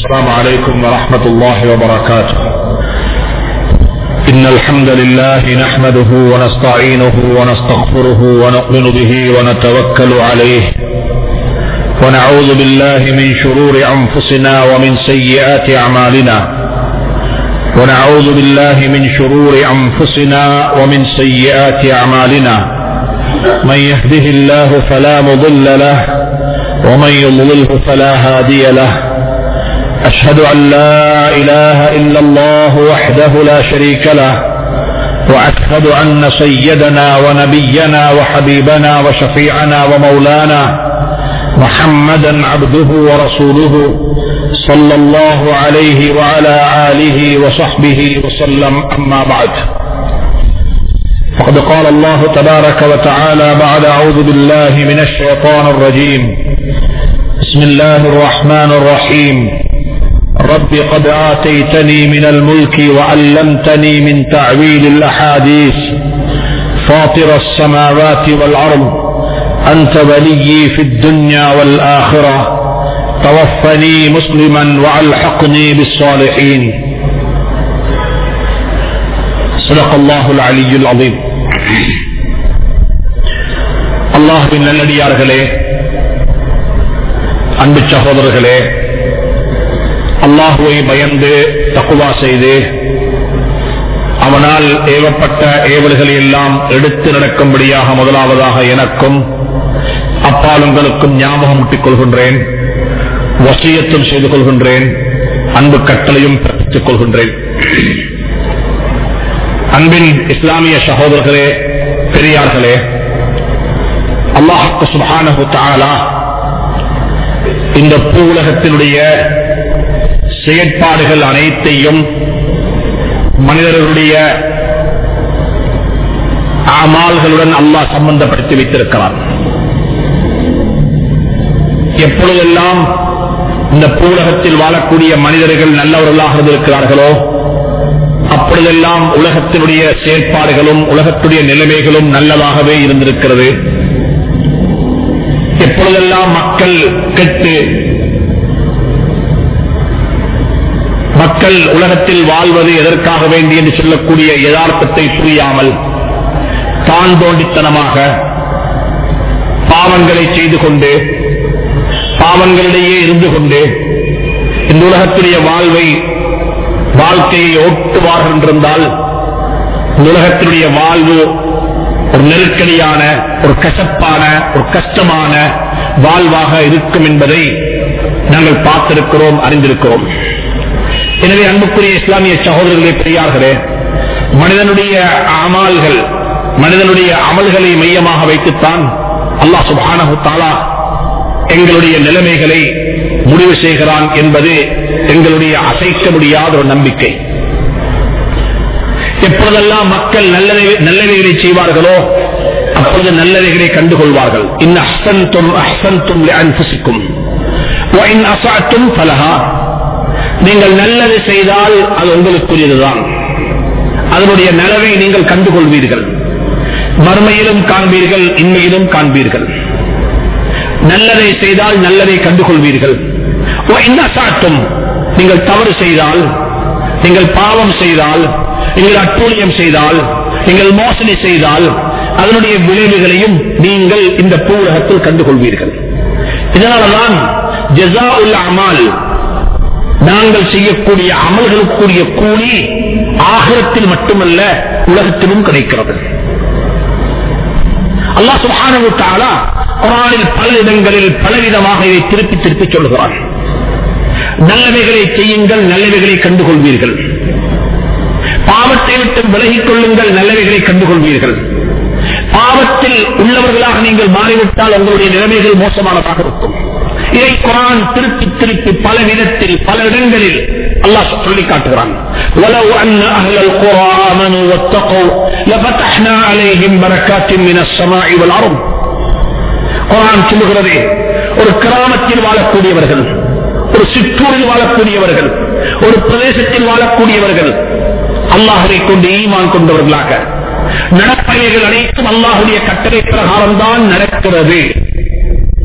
السلام عليكم ورحمة الله وبركاته إن الحمد لله نحمده ونستعينه ونستغفره ونؤمن به ونتوكل عليه ونعوذ بالله من شرور أنفسنا ومن سيئات أعمالنا ونعوذ بالله من شرور أنفسنا ومن سيئات أعمالنا من يهده الله فلا مضل له ومن يضلله فلا هادي له أشهد أن لا إله إلا الله وحده لا شريك له وأشهد أن سيدنا ونبينا وحبيبنا وشفيعنا ومولانا محمدا عبده ورسوله صلى الله عليه وعلى آله وصحبه وسلم أما بعد فقد قال الله تبارك وتعالى بعد أعوذ بالله من الشيطان الرجيم بسم الله الرحمن الرحيم رب قد آتيتني من الملك وعلمتني من تعويل الأحاديث فاطر السماوات والأرض أنت ولي في الدنيا والآخرة توفني مسلما وألحقني بالصالحين صدق الله العلي العظيم அல்லாஹுவின் நல்லடியார்களே அன்பு சகோதரர்களே அல்லாஹுவை பயந்து தக்குவா செய்து அவனால் ஏவப்பட்ட ஏவல்களை எல்லாம் எடுத்து நடக்கும்படியாக முதலாவதாக எனக்கும் அப்பாலுங்களுக்கும் ஞாபகம் முட்டிக் கொள்கின்றேன் வசியத்தும் செய்து கொள்கின்றேன் அன்பு கட்டளையும் பிறப்பித்துக் கொள்கின்றேன் அன்பின் இஸ்லாமிய சகோதரர்களே பெரியார்களே அல்லாஹுக்கு சுபானு தாலா இந்த பூ உலகத்தினுடைய செயற்பாடுகள் அனைத்தையும் மனிதர்களுடைய அமால்களுடன் அல்லாஹ் சம்பந்தப்படுத்தி வைத்திருக்கிறார் எப்பொழுதெல்லாம் இந்த பூலகத்தில் வாழக்கூடிய மனிதர்கள் நல்லவர்களாக இருந்திருக்கிறார்களோ அப்பொழுதெல்லாம் உலகத்தினுடைய செயற்பாடுகளும் உலகத்துடைய நிலைமைகளும் நல்லதாகவே இருந்திருக்கிறது எப்பொழுதெல்லாம் மக்கள் கெட்டு மக்கள் உலகத்தில் வாழ்வது எதற்காக வேண்டி என்று சொல்லக்கூடிய யதார்த்தத்தை புரியாமல் தான் தோண்டித்தனமாக பாவங்களை செய்து கொண்டு பாவங்களிடையே இருந்து கொண்டு இந்த உலகத்துடைய வாழ்வை வாழ்க்கையை ஓட்டுவார்கள் என்றிருந்தால் இந்த உலகத்தினுடைய வாழ்வு ஒரு நெருக்கடியான ஒரு கசப்பான ஒரு கஷ்டமான வாழ்வாக இருக்கும் என்பதை நாங்கள் பார்த்திருக்கிறோம் அறிந்திருக்கிறோம் எனவே அன்புக்குரிய இஸ்லாமிய சகோதரர்களே பெரியார்களே மனிதனுடைய அமால்கள் மனிதனுடைய அமல்களை மையமாக வைத்துத்தான் அல்லாஹ் சுபானு தாலா எங்களுடைய நிலைமைகளை முடிவு செய்கிறான் என்பது எங்களுடைய அசைக்க முடியாத ஒரு நம்பிக்கை எப்பொழுதெல்லாம் மக்கள் நல்லவைகளை செய்வார்களோ அப்பொழுது நல்லவைகளை கண்டுகொள்வார்கள் இன் அஹ்சன்தும் அஹ்சன்தும் அன்புசிக்கும் அசாட்டும் பலகா நீங்கள் நல்லது செய்தால் அது உங்களுக்குரியதுதான் அதனுடைய நலவை நீங்கள் கண்டுகொள்வீர்கள் மறுமையிலும் காண்பீர்கள் இன்மையிலும் காண்பீர்கள் நல்லதை செய்தால் நல்லதை கண்டுகொள்வீர்கள் சாட்டும் நீங்கள் தவறு செய்தால் நீங்கள் பாவம் செய்தால் நீங்கள் அட்டூழியம் செய்தால் நீங்கள் மோசடி செய்தால் அதனுடைய விளைவுகளையும் நீங்கள் இந்த பூரகத்தில் கண்டுகொள்வீர்கள் இதனாலதான் ஜசா உல் அமால் நாங்கள் செய்யக்கூடிய அமல்களுக்குரிய கூலி ஆகரத்தில் மட்டுமல்ல உலகத்திலும் கிடைக்கிறது அல்லா சுபானு தாலா குரானில் பல இடங்களில் பலவிதமாக இதை திருப்பி திருப்பி சொல்கிறான் நல்லவைகளை செய்யுங்கள் நல்லவைகளை கண்டுகொள்வீர்கள் பாவத்தை விட்டு விலகிக் கொள்ளுங்கள் நல்லவைகளை கண்டுகொள்வீர்கள் பாவத்தில் உள்ளவர்களாக நீங்கள் மாறிவிட்டால் உங்களுடைய நிலைமைகள் மோசமானதாக இருக்கும் இதை குரான் திருப்பி திருப்பி பல விதத்தில் பல இடங்களில் அல்லாஹ் சொல்லி காட்டுகிறான் ولو أن أهل القرى آمنوا واتقوا لفتحنا عليهم بركات من السماء والأرض குரான் சொல்லுகிறதே ஒரு கிராமத்தில் வாழக்கூடியவர்கள் ஒரு சிற்றூரில் வாழக்கூடியவர்கள் ஒரு பிரதேசத்தில் வாழக்கூடியவர்கள் அல்லாஹரை கொண்டு ஈமான் கொண்டவர்களாக நடப்பவைகள் அனைத்தும் அல்லாஹுடைய கட்டளை பிரகாரம் தான் நடக்கிறது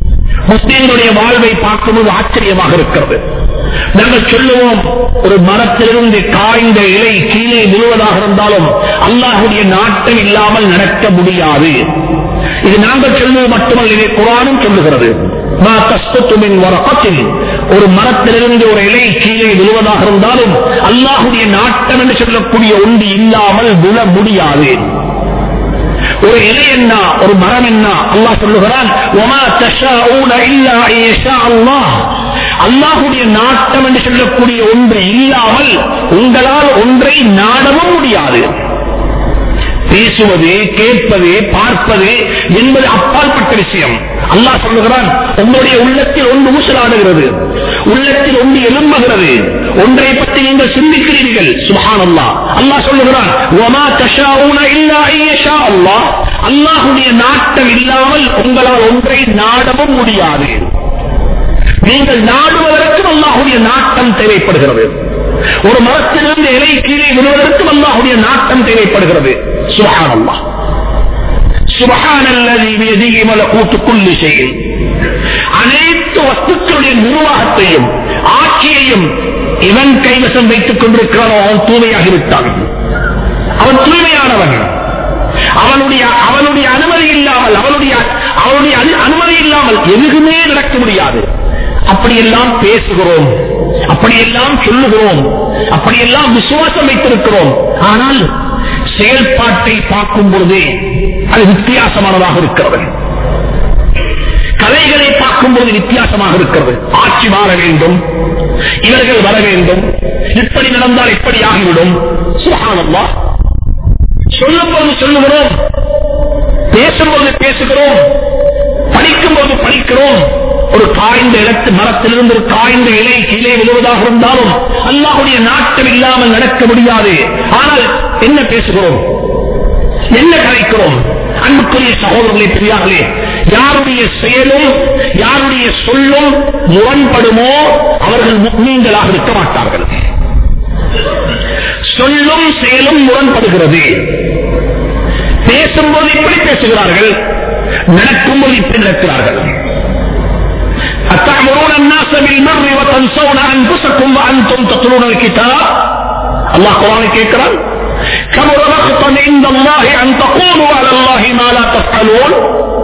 முஸ்லீம்களுடைய வாழ்வை பார்க்கும்போது ஆச்சரியமாக இருக்கிறது நாங்கள் சொல்லுவோம் ஒரு மரத்திலிருந்து காய்ந்த இலை கீழே விழுவதாக இருந்தாலும் அல்லாஹுடைய நாட்டம் இல்லாமல் நடக்க முடியாது இது நாங்கள் சொல்வது மட்டுமல்ல இதை குரானும் சொல்லுகிறது மா தஸ்குத்து மின் வரகத்தின். ஒரு மரத்திலிருந்து ஒரு இலை கீழே விழுவதாக இருந்தாலும் அல்லாஹுடைய நாட்டம் என்று சொல்லக்கூடிய ஒன்று இல்லாமல் விழ முடியாது ஒரு இலை என்ன ஒரு மரம் என்ன அல்லாஹ் சொல்லுகிறான் "வமா தஷாஊன இல்லா அன் யஷா அல்லாஹ்." அல்லாஹுடைய நாட்டம் என்று சொல்லக்கூடிய ஒன்று இல்லாமல் உங்களால் ஒன்றை நாடவும் முடியாது பேசுவது கேட்பது பார்ப்பது என்பது அப்பாற்பட்ட விஷயம் அல்லாஹ் சொல்லுகிறான் உங்களுடைய உள்ளத்தில் ஒன்று ஊசலாடுகிறது உள்ளத்தில் ஒன்று எழும்புகிறது ஒன்றை பற்றி நீங்கள் சிந்திக்கிறீர்கள் சுபஹான் அல்லாஹ் அல்லாஹ் சொல்லுகிறான் "வமா தஷாஊன இல்லா அன் யஷா அல்லாஹ்." அல்லாஹுடைய நாட்டம் இல்லாமல் உங்களால் ஒன்றை நாடவும் முடியாது நீங்கள் நாடுவதற்கும் அல்லாஹுடைய நாட்டம் தேவைப்படுகிறது ஒரு மரத்திலிருந்து இலை கீழே விழுவதற்கும் அல்லாஹுடைய நாட்டம் தேவைப்படுகிறது சுபஹான் அல்லாஹ் சுபஹான் அல்லதி பியதிஹி மலகூத்து குல்லி ஷைஇன் அனைத்து வஸ்துக்களுடைய நிர்வாகத்தையும் ஆட்சியையும் இவன் கைவசம் வைத்துக் கொண்டிருக்கிறானோ அவன் தூய்மையாகிவிட்டான் அவன் தூய்மையானவன் அவனுடைய அவனுடைய அனுமதி இல்லாமல் அவனுடைய அவனுடைய அனு- அனுமதி இல்லாமல் எதுவுமே நடக்க முடியாது அப்படியெல்லாம் பேசுகிறோம் அப்படியெல்லாம் சொல்லுகிறோம் அப்படியெல்லாம் விசுவாசம் வைத்திருக்கிறோம் ஆனால் செயல்பாட்டை பார்க்கும் பொழுதே அது வித்தியாசமானதாக இருக்கிறது கலைகளை பார்க்கும்போது வித்தியாசமாக இருக்கிறது ஆட்சி மாற வேண்டும் இவர்கள் வர வேண்டும் இப்படி நடந்தால் இப்படி ஆகிவிடும் சுகானம்மா சொல்லும்போது சொல்லுகிறோம் பேசும்போது பேசுகிறோம் படிக்கும்போது படிக்கிறோம் ஒரு காய்ந்த இடத்து மரத்திலிருந்து ஒரு காய்ந்த இலை கீழே விழுவதாக இருந்தாலும் அல்லாஹுடைய நாட்டம் இல்லாமல் நடக்க முடியாது ஆனால் என்ன பேசுகிறோம் என்ன கலைக்கிறோம் அன்புக்குரிய சகோதரர்களே பெரியார்களே யாருடைய செயலும் யாருடைய சொல்லும் முரண்படுமோ அவர்கள் முக்மீன்களாக இருக்க மாட்டார்கள் சொல்லும் செயலும் முரண்படுகிறது பேசும்போது இப்படி பேசுகிறார்கள் நடக்கும்போது இப்படி நடக்கிறார்கள் أتعمرون الناس بالبر وتنسون أنفسكم وأنتم تتلون الكتاب الله قرآن கேட்கிறான் كبر مقتا عند الله أن تقولوا على الله ما لا تفعلون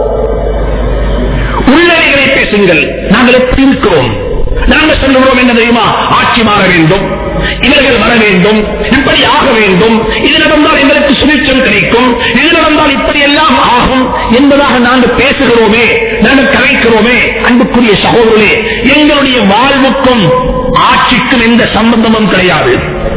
உள்ளவைகளை பேசுங்கள் நாங்கள் எப்படி இருக்கிறோம் நாங்கள் சொல்லுகிறோம் என்ன தெரியுமா ஆட்சி மாற வேண்டும் இவர்கள் வர வேண்டும் இப்படி ஆக வேண்டும் இது நடந்தால் எங்களுக்கு சுபிச்சம் கிடைக்கும் இது நடந்தால் இப்படி எல்லாம் ஆகும் என்பதாக நாங்கள் பேசுகிறோமே நாங்கள் கலைக்கிறோமே அன்புக்குரிய சகோதரர்களே எங்களுடைய வாழ்வுக்கும் ஆட்சிக்கும் எந்த சம்பந்தமும் கிடையாது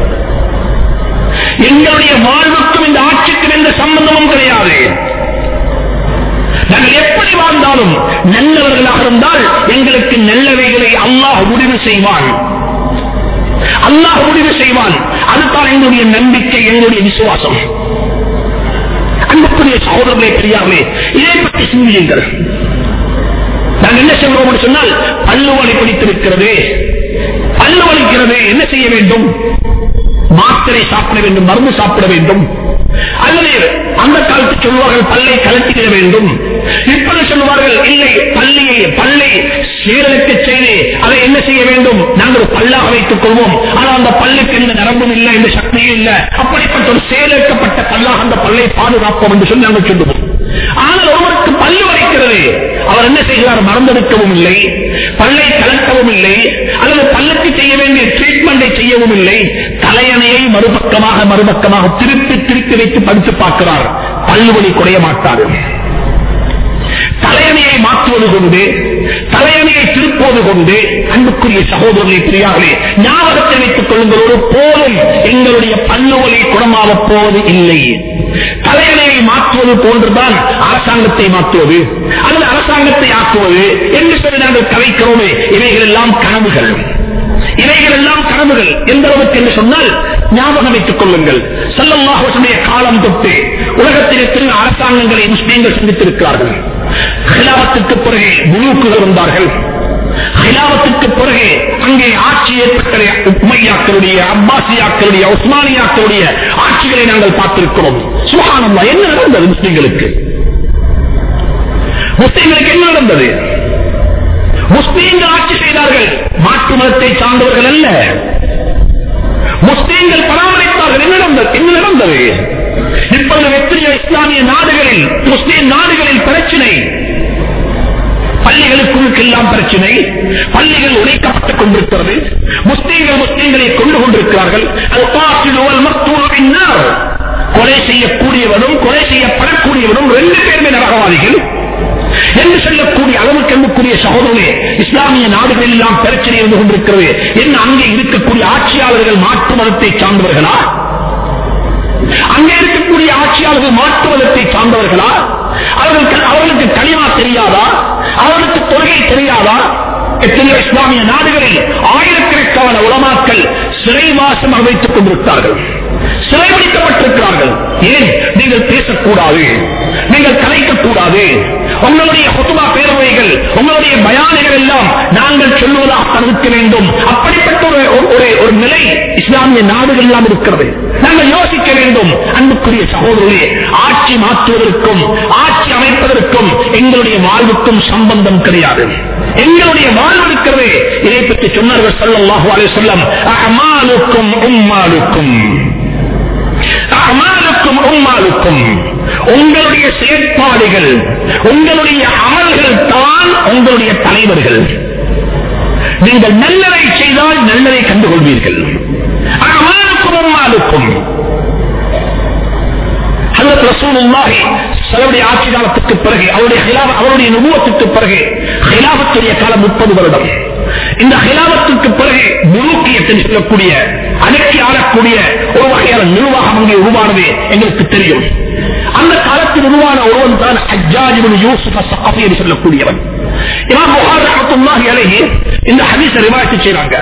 எங்களுடைய வாழ்வுக்கும் இந்த ஆட்சிக்கும் எந்த சம்பந்தமும் கிடையாது நாங்கள் எப்படி வாழ்ந்தாலும் நல்லவர்களாக இருந்தால் எங்களுக்கு நல்லவைகளை அல்லாஹ் முடிவு செய்வான் அல்லாஹ் முடிவு செய்வான் அதுதான் எங்களுடைய நம்பிக்கை எங்களுடைய விசுவாசம் அன்புக்குரிய சகோதரர்களே பெரியார்களே இதை பற்றி சிந்தியுங்கள் நாங்கள் என்ன செய்கிறோம் என்று சொன்னால் பல்லு வலி பிடித்திருக்கிறது பல்லு வலிக்கிறது என்ன செய்ய வேண்டும் மாத்திரை சாப்பிட வேண்டும் மருந்து சாப்பிட வேண்டும் அல்லது அந்த காலத்தில் சொல்வார்கள் பல்லை கலட்டிவிட வேண்டும் இப்படி சொல்வார்கள் இல்லை பள்ளியை பல்லை சீரழிக்க செய்து அதை என்ன செய்ய வேண்டும் நாங்கள் பல்லாக வைத்துக் கொள்வோம் ஆனால் அந்த பல்லுக்கு எந்த நரம்பும் இல்லை எந்த சக்தியும் இல்லை அப்படிப்பட்ட ஒரு செயலிழக்கப்பட்ட பல்லாக அந்த பல்லை பாதுகாப்போம் என்று சொல்லி நாங்கள் சொல்லுவோம் ஆனால் ஒருவருக்கு பல்லு வரைக்கிறது அவர் என்ன செய்கிறார் மறந்தெடுக்கவும் இல்லை பல்லை கலட்டவும் இல்லை அல்லது பல்லுக்கு செய்ய வேண்டிய ட்ரீட்மெண்டை செய்யவும் இல்லை தலையணையை மறுபக்கமாக மறுபக்கமாக திருப்பி திருப்பி வைத்து படித்து பார்க்கிறார் பல்லுவலி குறைய மாட்டார் தலையணையை மாற்றுவது கொண்டு தலையணையை திருப்புவது கொண்டு அன்புக்குரிய சகோதரர்களை பிரியார்களே ஞாபகத்தில் வைத்துக் கொள்ளுங்கள் ஒரு போதும் எங்களுடைய பல்லுவலி குணமாக போவது இல்லை தலையணையை மாற்றுவது போன்றுதான் அரசாங்கத்தை மாற்றுவது அல்லது அரசாங்கத்தை ஆக்குவது என்று சொல்லி நாங்கள் கலைக்கிறோமே இவைகள் எல்லாம் கனவுகள் இவைகள் எல்லாம் கனவுகள் எந்த அளவுக்கு என்று சொன்னால் ஞாபகம் வைத்துக் கொள்ளுங்கள் செல்லல்லாஹுடைய காலம் தொட்டு உலகத்தில் எத்தனை அரசாங்கங்களை முஸ்லீம்கள் சந்தித்திருக்கிறார்கள் ஹிலாவத்துக்கு பிறகு முழுக்குகள் வந்தார்கள் ஹிலாவத்துக்கு பிறகு அங்கே ஆட்சி ஏற்பட்ட உமையாக்களுடைய அப்பாசியாக்களுடைய உஸ்மானியாக்களுடைய ஆட்சிகளை நாங்கள் பார்த்திருக்கிறோம் சுகானந்தா என்ன நடந்தது முஸ்லீம்களுக்கு முஸ்லீம்களுக்கு என்ன நடந்தது முஸ்லீம்கள் ஆட்சி செய்தார்கள் மாற்று மதத்தை சார்ந்தவர்கள் அல்ல முஸ்லீம்கள் பராமரித்தார்கள் என்ன நடந்தது என்ன நடந்தது இப்பொழுது எத்தனையோ இஸ்லாமிய நாடுகளில் முஸ்லீம் நாடுகளில் பிரச்சனை பள்ளிகளுக்குள்ளுக்கெல்லாம் பிரச்சனை பள்ளிகள் உடைக்கப்பட்டுக் கொண்டிருக்கிறது முஸ்லீம்கள் முஸ்லீம்களை கொண்டு கொண்டிருக்கிறார்கள் கொலை செய்யக்கூடியவனும் கொலை செய்யப்படக்கூடியவனும் ரெண்டு பேருமே நரகவாதிகள் என்று சொல்லக்கூடிய அளவுக்கு எண்ணக்கூடிய சகோதரே இஸ்லாமிய நாடுகளில் எல்லாம் பிரச்சனை இருந்து கொண்டிருக்கிறது என்ன அங்கே இருக்கக்கூடிய ஆட்சியாளர்கள் மாற்று மதத்தை சார்ந்தவர்களா அங்கே இருக்கக்கூடிய ஆட்சியாளர்கள் மாற்று மதத்தை சார்ந்தவர்களா அவர்களுக்கு அவர்களுக்கு களிமா தெரியாதா அவர்களுக்கு தொழுகை தெரியாதா எத்தனையோ இஸ்லாமிய நாடுகளில் ஆயிரக்கணக்கான உலமாக்கள் சிறைவாசமாக வைத்துக் கொண்டிருக்கிறார்கள் சிறைபிடிக்கப்பட்டிருக்கிறார்கள் ஏன் நீங்கள் பேசக்கூடாது நீங்கள் கலைக்கக்கூடாது உங்களுடைய ஹொத்துமா பேரவைகள் உங்களுடைய பயானைகள் எல்லாம் நாங்கள் சொல்லுவதாக தவிர்க்க வேண்டும் அப்படிப்பட்ட ஒரு ஒரு ஒரு நிலை இஸ்லாமிய நாடுகள் எல்லாம் இருக்கிறது நாங்கள் யோசிக்க வேண்டும் அன்புக்குரிய சகோதரர்களே ஆட்சி மாற்றுவதற்கும் ஆட்சி அமைப்பதற்கும் எங்களுடைய வாழ்வுக்கும் சம்பந்தம் கிடையாது எங்களுடைய வாழ்வு இருக்கிறது இதை பற்றி சொன்னார்கள் சொல்லல்லாஹு அலைஹி வஸல்லம் அமாலுக்கும் உம்மாலுக்கும் அமாலுக்கும் உம்மாலுக்கும் உங்களுடைய செயற்பாடுகள் உங்களுடைய அமல்கள் தான் உங்களுடைய தலைவர்கள் நீங்கள் நல்லதை செய்தால் நல்லதை கண்டுகொள்வீர்கள் அமாலுக்கும் உம்மாலுக்கும் ஹஜரத் ரசூலுல்லாஹி அவருடைய ஆட்சி காலத்துக்கு பிறகு அவருடைய ஹிலாப- அவருடைய நுபுவத்துக்கு பிறகு ஹிலாபத்துடைய காலம் முப்பது வருடம் இந்த ஹிலாபத்துக்கு பிறகு முழுக்கியத்தில் சொல்லக்கூடிய அடக்கி ஆளக்கூடிய ஒரு வகையான நிர்வாகம் அங்கே உருவானது எங்களுக்கு தெரியும் அந்த காலத்தில் உருவான ஒருவன் தான் ஹஜ்ஜாஜிபுன் யூசுப் சகஃபி என்று சொல்லக்கூடியவன் இமாம் புகார் ரஹ்மத்துல்லாஹி அலைஹி இந்த ஹதீஸை ரிவாயத்து செய்றாங்க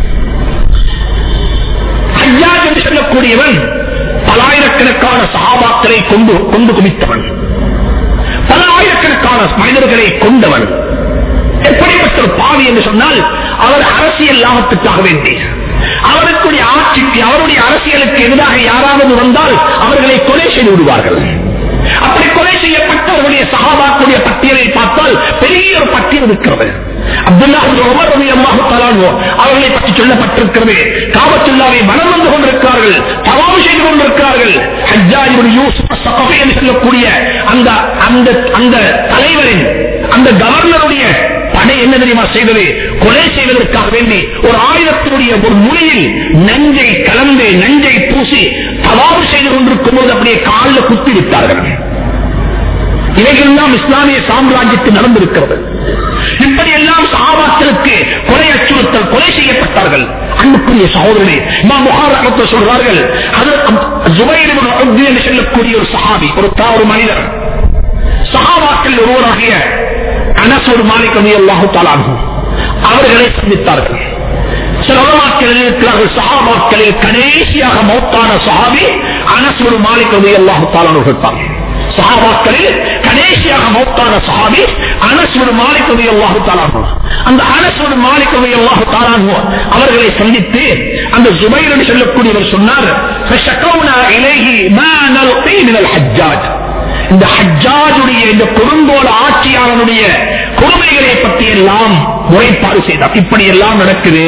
ஹஜ்ஜாஜ் என்று சொல்லக்கூடியவன் பலாயிரக்கணக்கான சகாபாக்களை கொண்டு கொண்டு குமித்தவன் பல ஆயிரக்கணக்கான மனிதர்களை கொண்டவன் எப்படிப்பட்ட ஒரு பாவி என்று சொன்னால் அவர் அரசியல் லாபத்துக்காக வேண்டி அவருக்குடைய ஆட்சிக்கு அவருடைய அரசியலுக்கு எதிராக யாராவது வந்தால் அவர்களை கொலை செய்து விடுவார்கள் அப்படி கொலை செய்யப்பட்டவர்களுடைய சகாபாக்குடைய பட்டியலை பார்த்தால் பெரிய ஒரு பட்டியல் இருக்கிறது அப்துல்லா உமர் ரலியல்லாஹு தஆலா அன்ஹு அவர்களை பற்றி சொல்லப்பட்டிருக்கிறது காபத்துல்லாவை மனம் வந்து கொண்டிருக்கிறார்கள் தவாம் செய்து கொண்டிருக்கிறார்கள் ஹஜ்ஜாஜ் இப்னு யூசுப் ஸகஃபி என்று சொல்லக்கூடிய அந்த அந்த அந்த தலைவரின் அந்த கவர்னருடைய படை என்ன தெரியுமா செய்தது கொலை செய்வதற்காக வேண்டி ஒரு ஆயுதத்தினுடைய ஒரு முனையில் நஞ்சை கலந்து நஞ்சை பூசி தவாவு செய்து கொண்டிருக்கும் போது அப்படியே காலில் குத்தி விட்டார்கள் இவைகளெல்லாம் இஸ்லாமிய சாம்ராஜ்யத்தில் நடந்திருக்கிறது இப்படி எல்லாம் சகாபாக்களுக்கு கொலை அச்சுறுத்தல் கொலை செய்யப்பட்டார்கள் அன்புக்குரிய சகோதரனே இமாம் புகார் ரஹ்மத்துல்லாஹி சொல்றார்கள் அது ஜுபைர் இப்னு உத்பி என்று சொல்லக்கூடிய ஒரு சஹாபி ஒரு தா- ஒரு மனிதர் சஹாபாக்கள் ஒருவராகிய அனஸ் ஒரு மாலிக் ரலியல்லாஹு தஆலா அன்ஹு அவர்களை சந்தித்தார்கள் சில உலமாக்கள் இருக்கிறார்கள் சஹாபாக்களில் கடைசியாக மௌத்தான சஹாபி அனஸ் ஒரு மாலிக் ரலியல்லாஹு தஆலா அவர்கள் தான் சஹாபாக்களில் கடைசியாக மௌத்தான சஹாபி அனஸ் ஒரு மாலிக் ரலியல்லாஹு தஆலா அன்ஹு. அந்த அனஸ் ஒரு மாலிக் ரலியல்லாஹு தஆலா அன்ஹு அவர்களை சந்தித்து அந்த ஜுபைர் என்று சொல்லக்கூடியவர் சொன்னார் فشكونا إليه ما نلقي من الحجاج இந்த ஹஜ்ஜாஜுடைய இந்த கொடுங்கோல ஆட்சியாளனுடைய கொடுமைகளை பற்றி எல்லாம் முறைப்பாடு செய்தார் இப்படி எல்லாம் நடக்குது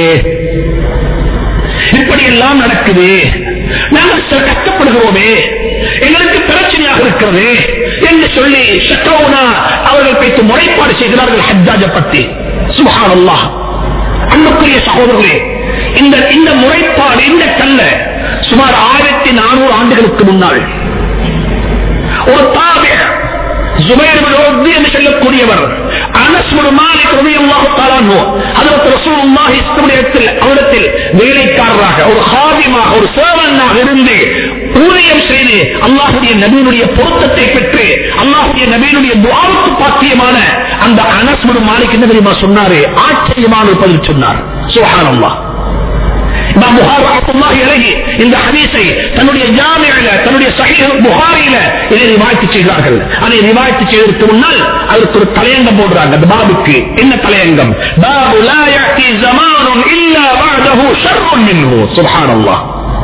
இப்படி எல்லாம் நடக்குது நாங்கள் சில கஷ்டப்படுகிறோமே எங்களுக்கு பிரச்சனையாக இருக்கிறது என்று சொல்லி ஷக்கவுனா அவர்கள் பேச்சு முறைப்பாடு செய்கிறார்கள் ஹஜ்ஜாஜை பற்றி சுபஹானல்லாஹ் அன்புக்குரிய சகோதரர்களே இந்த இந்த முறைப்பாடு இந்த கல்ல சுமார் ஆயிரத்தி நானூறு ஆண்டுகளுக்கு முன்னால் ஒரு தாபிய ஜுபைர் பின் உத்பி என்று சொல்லக்கூடியவர் அனஸ் பின் மாலிக் ரலியல்லாஹு தஆலா அன்ஹு ஹஜ்ரத் ரசூலுல்லாஹி ஸல்லல்லாஹு அவரிடத்தில் வேலைக்காரராக ஒரு ஹாதிமாக ஒரு சேவனாக இருந்து ஊழியம் செய்து அல்லாஹ்வுடைய நபியினுடைய பொருத்தத்தை பெற்று அல்லாஹ்வுடைய நபியினுடைய துஆவுக்கு பாத்தியமான அந்த அனஸ் பின் மாலிக் என்ன தெரியுமா சொன்னாரு ஆச்சரியமான ஒரு பதில் சொன்னார் சுப்ஹானல்லாஹ் இமாம் புகார் ரஹ்மத்துல்லாஹி அலைஹி இந்த ஹதீஸை தன்னுடைய ஜாமியில தன்னுடைய சஹீஹ் புகாரியில இதை ரிவாயத்து செய்கிறார்கள் அதை ரிவாயத்து செய்வதற்கு முன்னால் அதற்கு ஒரு தலையங்கம் போடுறாங்க அந்த பாபுக்கு என்ன தலையங்கம் பாபு லா யாத்தி ஜமானுன் இல்லா பஅதஹு ஷர்ருன் மின்ஹு சுப்ஹானல்லாஹ்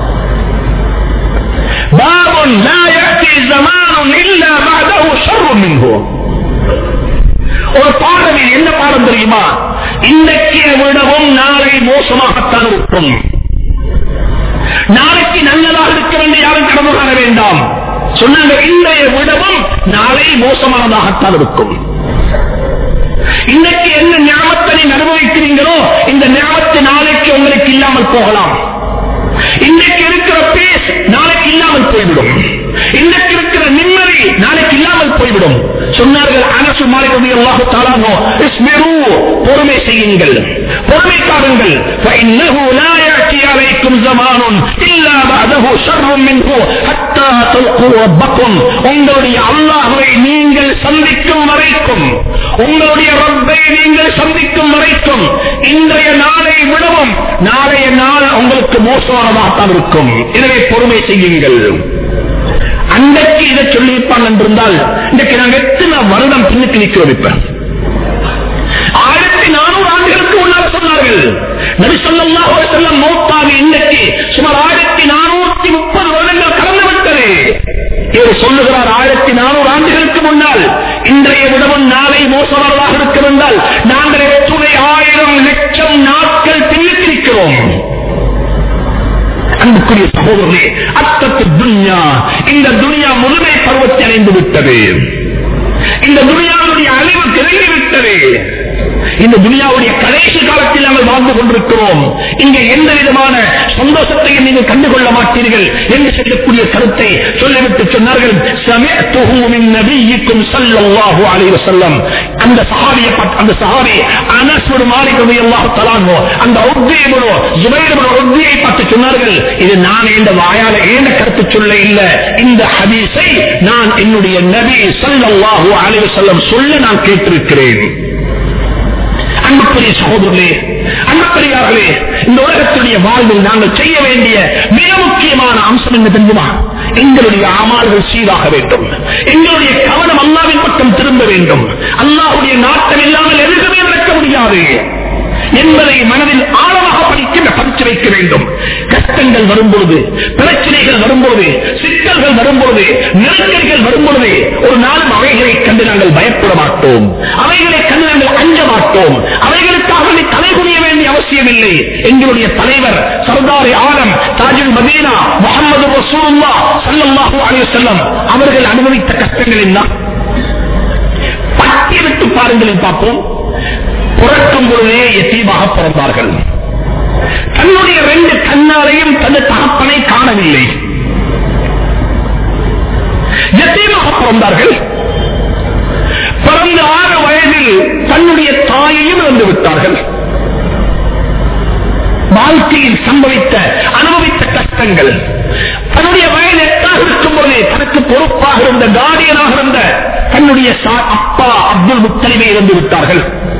باب لا يأتي زمان إلا بعده شر منه ஒரு பாடம் இது. என்ன பாடம் தெரியுமா இன்றைக்கு விடவும் நாளை மோசமாகத்தான் இருக்கும் நாளைக்கு நல்லதாக இருக்க வேண்டிய யாரும் கடந்து காண வேண்டாம் சொன்னாங்க இன்றைய விடவும் நாளை மோசமானதாகத்தான் இருக்கும் இன்னைக்கு என்ன ஞாபகத்தை நீங்க அனுபவிக்கிறீங்களோ இந்த ஞாபகத்தை நாளைக்கு உங்களுக்கு இல்லாமல் போகலாம் இன்னைக்கு இருக்கிற பேஸ் நாளைக்கு இல்லாமல் போய்விடும் இன்னைக்கு இருக்கிற நிம்மதி நாளைக்கு இல்லாமல் போய்விடும் சொன்னார்கள் அனசு மாலிக் ரலியல்லாஹு தஆலா இஸ்மிரு பொறுமை செய்யுங்கள் பொறுமை காருங்கள் فإنه لا يأتي عليكم زمان إلا بعده شر منه حتى تلقوا ربكم உங்களுடைய அல்லாஹ்வை நீங்கள் சந்திக்கும் வரைக்கும் உங்களுடைய ரப்பை நீங்கள் சந்திக்கும் வரைக்கும் இன்றைய நாளை விடவும் நாளைய நாள் உங்களுக்கு மோசமானதாகத்தான் இருக்கும் எனவே பொறுமை செய்யுங்கள் அன்றைக்கு இதை சொல்லியிருப்பான் என்றிருந்தால் இன்றைக்கு நாங்கள் எத்தனை வருடம் பின்னுக்கு நிற்கிறோம் இப்ப ஆயிரத்தி நானூறு ஆண்டுகளுக்கு முன்னால் சொன்னார்கள் நபி ஸல்லல்லாஹு அலைஹி வஸல்லம் மௌத்தாகி இன்னைக்கு சுமார் ஆயிரத்தி நானூத்தி முப்பது வருடங்கள் கடந்து விட்டது இவர் சொல்லுகிறார் ஆயிரத்தி நானூறு ஆண்டுகளுக்கு முன்னால் இன்றைய விடவும் நாளை மோசமானதாக இருக்கிறால் நாங்கள் எத்துணை ஆயிரம் லட்சம் நாட்கள் பின்னிட்டிருக்கிறோம் அன்புக்குரிய சகோதரர்களே அத்தத்து துன்யா இந்த துனியா முழுமை பருவத்தை அடைந்து விட்டது இந்த துனியாவுடைய அழிவு திறந்து விட்டது இந்த துனியாவுடைய கடைசி காலத்தில் நாங்கள் வாழ்ந்து கொண்டிருக்கிறோம் இங்கே எந்த விதமான சந்தோஷத்தையும் நீங்கள் கண்டுகொள்ள மாட்டீர்கள் என்று சொல்லக்கூடிய கருத்தை சொல்லிவிட்டு சொன்னார்கள் சமயத்துஹு மின் நபியிக்கும் ஸல்லல்லாஹு அலைஹி வஸல்லம் அந்த சஹாபியை பார்த்து- அந்த சஹாபி அனஸ் பின் மாலிக் ரலியல்லாஹு தஆலா அன்ஹு அந்த உக்பி இப்னு ஜுபைர் இப்னு உக்பியை பார்த்து சொன்னார்கள் இது நான் இந்த வாயால ஏந்த கருத்து சொல்ல இல்ல இந்த ஹதீஸை நான் என்னுடைய நபி ஸல்லல்லாஹு அலைஹி வஸல்லம் சொல்ல நான் கேட்டிருக்கிறேன் அன்புக்குரிய சகோதரர்களே அன்புக்குரியார்களே இந்த உலகத்துடைய வாழ்வில் நாங்கள் செய்ய வேண்டிய மிக முக்கியமான அம்சம் என்ன தெரியுமா எங்களுடைய அமால்கள் சீராக வேண்டும் எங்களுடைய கவனம் அல்லாவின் பக்கம் திரும்ப வேண்டும் அல்லாஹுடைய நாட்டம் இல்லாமல் எதுவுமே நடக்க முடியாது என்பதை மனதில் ஆழமாக படிக்கின்ற படிச்சு வைக்க வேண்டும் கஷ்டங்கள் வரும்பொழுது பிரச்சனைகள் வரும்பொழுது சிக்கல்கள் வரும்பொழுது நெருக்கடிகள் வரும்பொழுது ஒரு நாளும் அவைகளை கண்டு நாங்கள் பயப்பட மாட்டோம் அவைகளை கண்டு நாங்கள் அஞ்ச மாட்டோம் அவைகளுக்காக நீ தலைகுனிய வேண்டிய அவசியம் இல்லை எங்களுடைய தலைவர் சர்தாரி ஆலம் தாஜுல் மதீனா முகமது ரசூலுல்லா ஸல்லல்லாஹு அலைஹி வஸல்லம் அவர்கள் அனுபவித்த கஷ்டங்கள் என்ன பட்டியலிட்டு பாருங்கள் பார்ப்போம் பிறக்கும் பொழுதே எத்தீமாக பிறந்தார்கள் தன்னுடைய ரெண்டு கண்ணாலையும் தனது தகப்பனை காணவில்லை எத்தீமாக பிறந்தார்கள் பிறந்த ஆறு வயதில் தன்னுடைய தாயையும் இழந்து விட்டார்கள் வாழ்க்கையில் சம்பவித்த அனுபவித்த கஷ்டங்கள் தன்னுடைய வயது எட்டாக இருக்கும் போதே தனக்கு பொறுப்பாக இருந்த கார்டியனாக இருந்த தன்னுடைய சா- அப்பா அப்துல் முத்தலிமை இழந்து விட்டார்கள்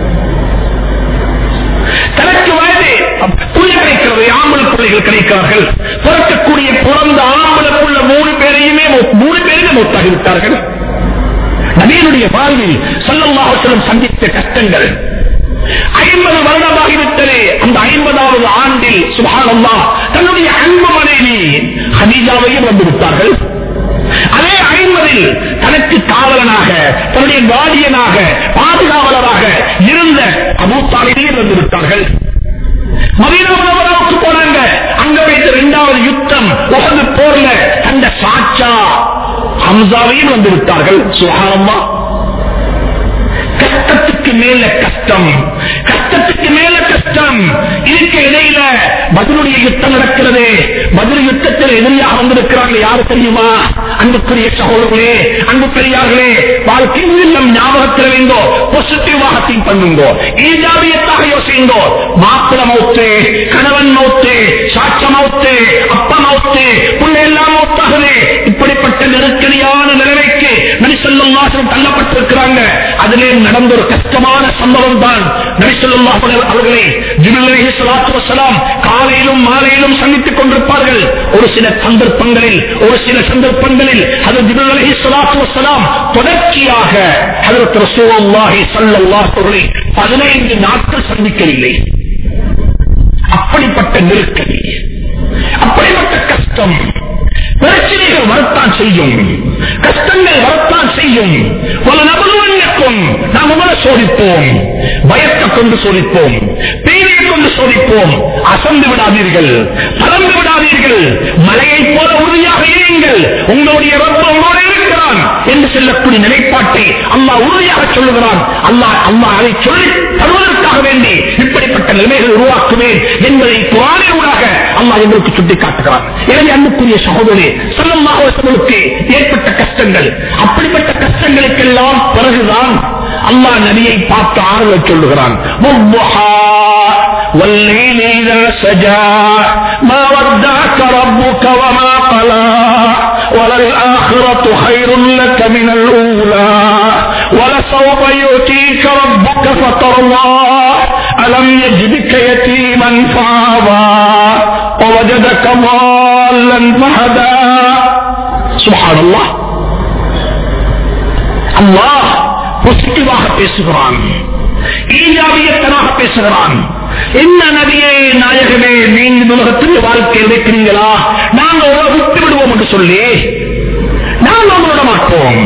தனக்கு வயது புள்ளி கிடைக்கிறது ஆம்பளை பிள்ளைகள் கிடைக்கிறார்கள் பிறக்கக்கூடிய பிறந்த ஆம்பளுக்குள்ள மூணு பேரையுமே மௌ- மூணு பேருமே மௌத்தாகி விட்டார்கள் நபியினுடைய வாழ்வில் சொல்லல்லாஹலம் சந்தித்த கஷ்டங்கள் ஐம்பது வருடமாகிவிட்டது அந்த ஐம்பதாவது ஆண்டில் சுபானல்லா தன்னுடைய அன்பு மனைவி ஹதீஜாவையும் வந்து விட்டார்கள் அதே ஐம்பதில் தனக்கு காவலனாக தன்னுடைய கார்டியனாக பாதுகாவலராக இருந்த அபூ தாலிபையும் வந்து விட்டார்கள் மதீனாவுக்கு போனாங்க அங்க வைத்த இரண்டாவது யுத்தம் உகது போர்ல அந்த சாட்சா ஹம்சாவையும் வந்து விட்டார்கள் சுகானம்மா கஷ்டத்துக்கு மேல கஷ்டம் கஷ்டத்துக்கு மேல கஷ்டம் இதுக்கு இடையில பதிலுடைய யுத்தம் நடக்கிறது பதில் யுத்தத்தில் எதிரியாக வந்திருக்கிறார்கள் யாரு தெரியுமா அன்புக்குரிய சகோதரர்களே அன்பு பெரியார்களே வாழ்க்கையில் எல்லாம் ஞாபகத்தில் வைங்கோ பாசிட்டிவாக திங்க் பண்ணுங்கோ ஈஜாபியத்தாக யோசிங்கோ மாப்பிள மௌத்து கணவன் மௌத்து சாட்ச மௌத்து அப்பா மௌத்து புள்ள எல்லாம் மௌத்தாகுது இப்படிப்பட்ட நெருக்கடியான நிலைமைக்கு நபிசல்லும் வாசனம் தள்ளப்பட்டிருக்கிறாங்க அதிலே நடந்த ஒரு கஷ்டமான சம்பவம் தான் நபிசல்லும் அவர்களை ஜிபிலி சலாத்து வசலாம் காலையிலும் மாலையிலும் சந்தித்துக் கொண்டிருப்பார்கள் ஒரு சில சந்தர்ப்பங்களில் ஒரு சில சந்தர்ப்பங்களில் அது ஜிபிலி சலாத்து வசலாம் தொடர்ச்சியாக அதற்கு ரசூலுல்லாஹி ஸல்லல்லாஹு அலைஹி பதினைந்து நாட்கள் சந்திக்கவில்லை அப்படிப்பட்ட நெருக்கடி அப்படிப்பட்ட கஷ்டம் பிரச்சனைகள் வரத்தான் செய்யும் கஷ்டங்கள் வரத்தான் செய்யும் பல நபருவன்னுக்கும் இருக்கும் நாம் உங்களை சோதிப்போம் பயத்தை கொண்டு சோதிப்போம் பேரை கொண்டு சோதிப்போம் அசந்து விடாதீர்கள் பறந்து விடாதீர்கள் மலையை போல உறுதியாக இருங்கள் உங்களுடைய ரப்ப உங்களோடு இருக்கிறான் என்று சொல்லக்கூடிய நிலைப்பாட்டை அல்லாஹ் உறுதியாக சொல்லுகிறான் அல்லாஹ் அல்லாஹ் அதை சொல்லி தருவதற்காக வேண்டி இப்படிப்பட்ட நிலைமைகள் உருவாக்குவேன் என்பதை குரானினூடாக அல்லாஹ் எங்களுக்கு சுட்டி காட்டுகிறான் எனவே அன்புக்குரிய சகோதரி சொல்லமாக ஏற்பட்ட கஷ்டங்கள் அப்படிப்பட்ட கஷ்டங்களுக்கெல்லாம் பிறகுதான் அல்லாஹ் நபியை பார்த்து ஆறுதல் சொல்லுகிறான் والليل إذا سجى ما ودعك ربك وما قلى وللآخرة خير لك من الأولى ولسوف يؤتيك ربك فترضى ألم يجدك يتيما فعظى ووجدك ضالا فهدى سبحان الله அல்லாஹ் பொசிட்டிவாக பேசுகிறான் ஈஜாபியத்தனாக பேசுகிறான் என்ன நதியே நாயகமே நீங்கள் உலகத்துடைய வாழ்க்கையை வைக்கிறீங்களா நாங்க உலக விட்டு விடுவோம் என்று சொல்லி நாங்க விட மாட்டோம்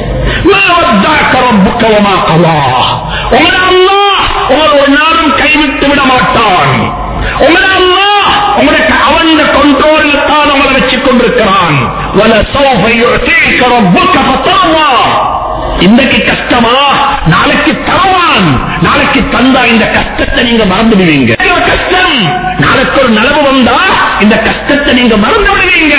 ஒரு நாளும் கைவிட்டு விட மாட்டான் உங்களை அல்லாஹ் உங்களுக்கு அவன் கண்ட்ரோலில் தான் உங்களை வச்சுக் கொண்டிருக்கிறான் இன்றைக்கு கஷ்டமா நாளைக்கு தரவான் நாளைக்கு தந்தா இந்த கஷ்டத்தை நீங்க மறந்து விடுவீங்க கஷ்டம் நாளைக்கு ஒரு நலவு வந்தா இந்த கஷ்டத்தை நீங்க மறந்து விடுவீங்க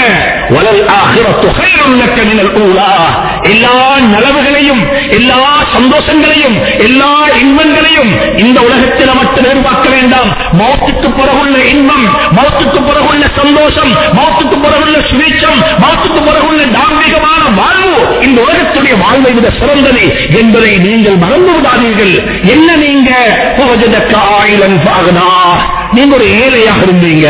எல்லா நலவுகளையும் எல்லா சந்தோஷங்களையும் எல்லா இன்பங்களையும் இந்த உலகத்தில் மட்டும் எதிர்பார்க்க வேண்டாம் மௌத்துக்கு பிறகுள்ள இன்பம் மௌத்துக்கு பிறகுள்ள சந்தோஷம் மௌத்துக்கு பிறகுள்ள சுவீச்சம் மௌத்துக்கு பிறகுள்ள தாம்பிகமான வாழ்வு இந்த உலகத்துடைய வாழ்வை விட சிறந்தது என்பதை நீங்கள் மறந்து விடாதீர்கள் என்ன நீங்க நீங்க ஒரு ஏழையாக இருந்தீங்க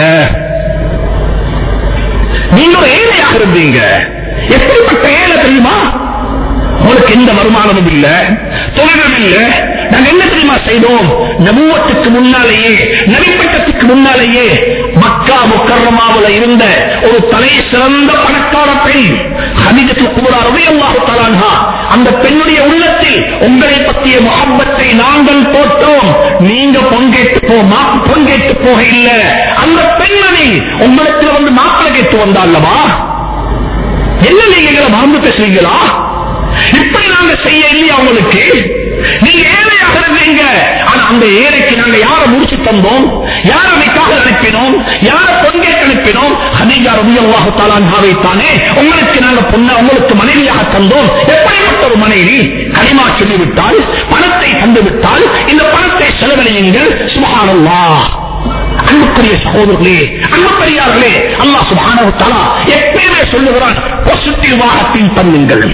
நீங்க ஒரு ஏழையாக இருந்தீங்க எப்படிப்பட்ட ஏழை தெரியுமா உங்களுக்கு எந்த வருமானமும் இல்ல தொழிலும் இல்ல நாங்க என்ன தெரியுமா செய்தோம் நபுவத்துக்கு முன்னாலேயே நபிப்பட்டத்துக்கு முன்னாலேயே மக்கா முக்கரமாவில் இருந்த ஒரு தலை சிறந்த பணக்கார பெண் ஹனிஜத்து கூறார் அல்லாஹு அந்த பெண்ணுடைய உள்ளத்தில் உங்களை பற்றிய முகப்பத்தை நாங்கள் போட்டோம் நீங்க பங்கேற்று போமா பங்கேற்று போக இல்ல அந்த பெண்மணி உங்களுக்கு வந்து மாப்பிளை கேட்டு வந்தால்லவா என்ன நீங்க எங்களை மறந்து பேசுறீங்களா இப்படி நாங்க செய்ய இல்லையா உங்களுக்கு நீங்க ஏழையாக இருந்தீங்க ஆனா அந்த ஏழைக்கு நாங்க யார முடிச்சு தந்தோம் யார நிக்காக அனுப்பினோம் யார பங்கேற்க அனுப்பினோம் ஹதீஜா ரபியல்லாஹு தாலான்ஹாவை தானே உங்களுக்கு நாங்க பொண்ண உங்களுக்கு மனைவியாக தந்தோம் எப்படிப்பட்ட ஒரு மனைவி களிமா சொல்லிவிட்டால் பணத்தை தந்து விட்டால் இந்த பணத்தை செலவழியுங்கள் சுபஹானல்லா அன்புக்குரிய சகோதரர்களே அன்புக்குரியார்களே அல்லாஹ் சுபஹானஹு தஆலா எப்பயுமே சொல்லுகிறான் பாசிட்டிவாக திங்க் பண்ணுங்கள்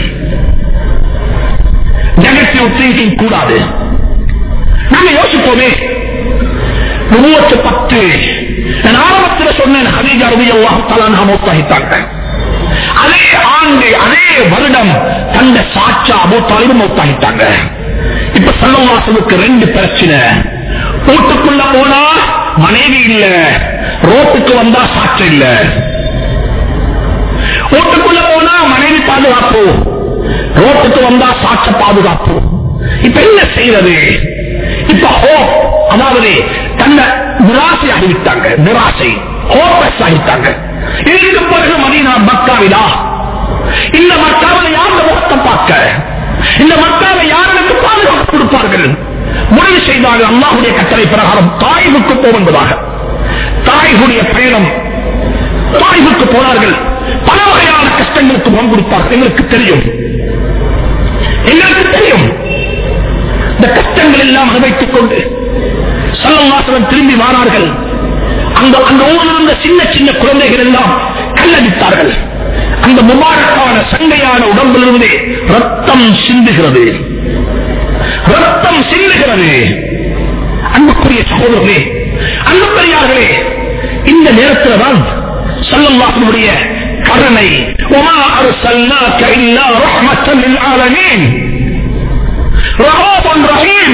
நெகட்டிவ் திங்கிங் கூடாது நாங்க யோசிப்போமே நுபுவத்து பத்து நான் ஆரம்பத்தில் சொன்னேன் ஹதீஜா ரவி அல்லாஹு தலா மௌத்தாகித்தாங்க அதே ஆண்டு அதே வருடம் தந்த சாட்சா அபூ தாலிபு மௌத்தாகிட்டாங்க இப்ப சல்லவாசனுக்கு ரெண்டு பிரச்சனை வீட்டுக்குள்ள போனா மனைவி இல்ல ரோட்டுக்கு வந்தா சாட்சி இல்ல வீட்டுக்குள்ள போனா மனைவி பாதுகாப்பு ரோட்டுக்கு வந்தா சாட்ச பாதுகாப்பு இப்ப என்ன செய்யறது இப்ப ஹோப் அதாவது தன்னை நிராசை ஆகிவிட்டாங்க நிராசை ஹோப்லெஸ் ஆகிட்டாங்க இதுக்கு பிறகு மதீனா மக்காவிலா இந்த மக்காவில் யார் இந்த முகத்தை பார்க்க இந்த மக்காவை யாருக்கு பாதுகாப்பு கொடுப்பார்கள் முடிவு செய்தார்கள் அல்லாஹுடைய கட்டளை பிரகாரம் தாய்வுக்கு போவதாக தாய்குடைய பயணம் தாய்வுக்கு போனார்கள் பல வகையான கஷ்டங்களுக்கு முகம் கொடுத்தார்கள் எங்களுக்கு தெரியும் எங்களுக்கு தெரியும் இந்த கஷ்டங்கள் எல்லாம் அனுபவித்துக் கொண்டு சல்லவாசனம் திரும்பி வாரார்கள் அந்த அந்த ஊரில் இருந்த சின்ன சின்ன குழந்தைகள் எல்லாம் கல்லடித்தார்கள் அந்த முபாரக்கான சண்டையான உடம்பிலிருந்து ரத்தம் சிந்துகிறது ரத்தம் சிந்துகிறது அன்புக்குரிய சகோதரர்களே அன்புக்குரியார்களே இந்த நேரத்தில் தான் சல்லல்லாசனுடைய கருணை وما أرسلناك إلا رحمة للعالمين رؤوف رحيم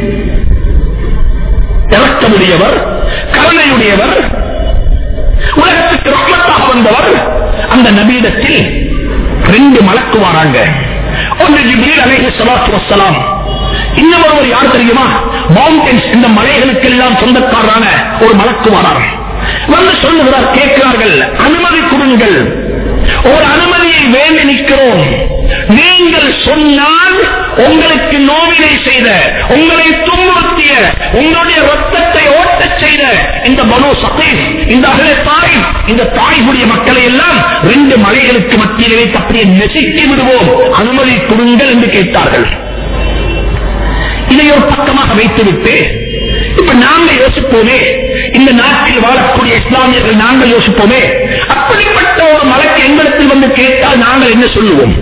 இறக்கமுடையவர் கருணையுடையவர் உலகத்துக்கு ரஹ்மத்தாக வந்தவர் அந்த நபீடத்தில் ரெண்டு மலக்கு வராங்க ஒன்று ஜிப்ரீல் அலைஹி ஸலாத்து வஸ்ஸலாம் இன்னும் ஒருவர் யார் தெரியுமா மவுண்டன்ஸ் இந்த மலைகளுக்கெல்லாம் சொந்தக்காரரான ஒரு மலக்கு வரார் வந்து சொல்லுகிறார் கேட்கிறார்கள் அனுமதி கொடுங்கள் ஒரு அனுமதியை வேண்டி நிற்கிறோம் நீங்கள் சொன்னால் உங்களுக்கு நோவினை செய்த உங்களை துன்புறுத்திய உங்களுடைய ரத்தத்தை ஓட்டச் செய்த இந்த மனோ சதீஷ் இந்த அகல தாய் இந்த தாய்குடைய மக்களை எல்லாம் ரெண்டு மலைகளுக்கு மத்தியிலே வைத்து அப்படியே நெசித்து விடுவோம் அனுமதி கொடுங்கள் என்று கேட்டார்கள் இதை ஒரு பக்கமாக வைத்துவிட்டு இப்ப நாங்கள் யோசிப்போமே இந்த நாட்டில் வாழக்கூடிய இஸ்லாமியர்கள் நாங்கள் யோசிப்போமே அப்படிப்பட்ட ஒரு மலக்கு எங்களிடத்தில் வந்து கேட்டால் நாங்கள் என்ன சொல்லுவோம்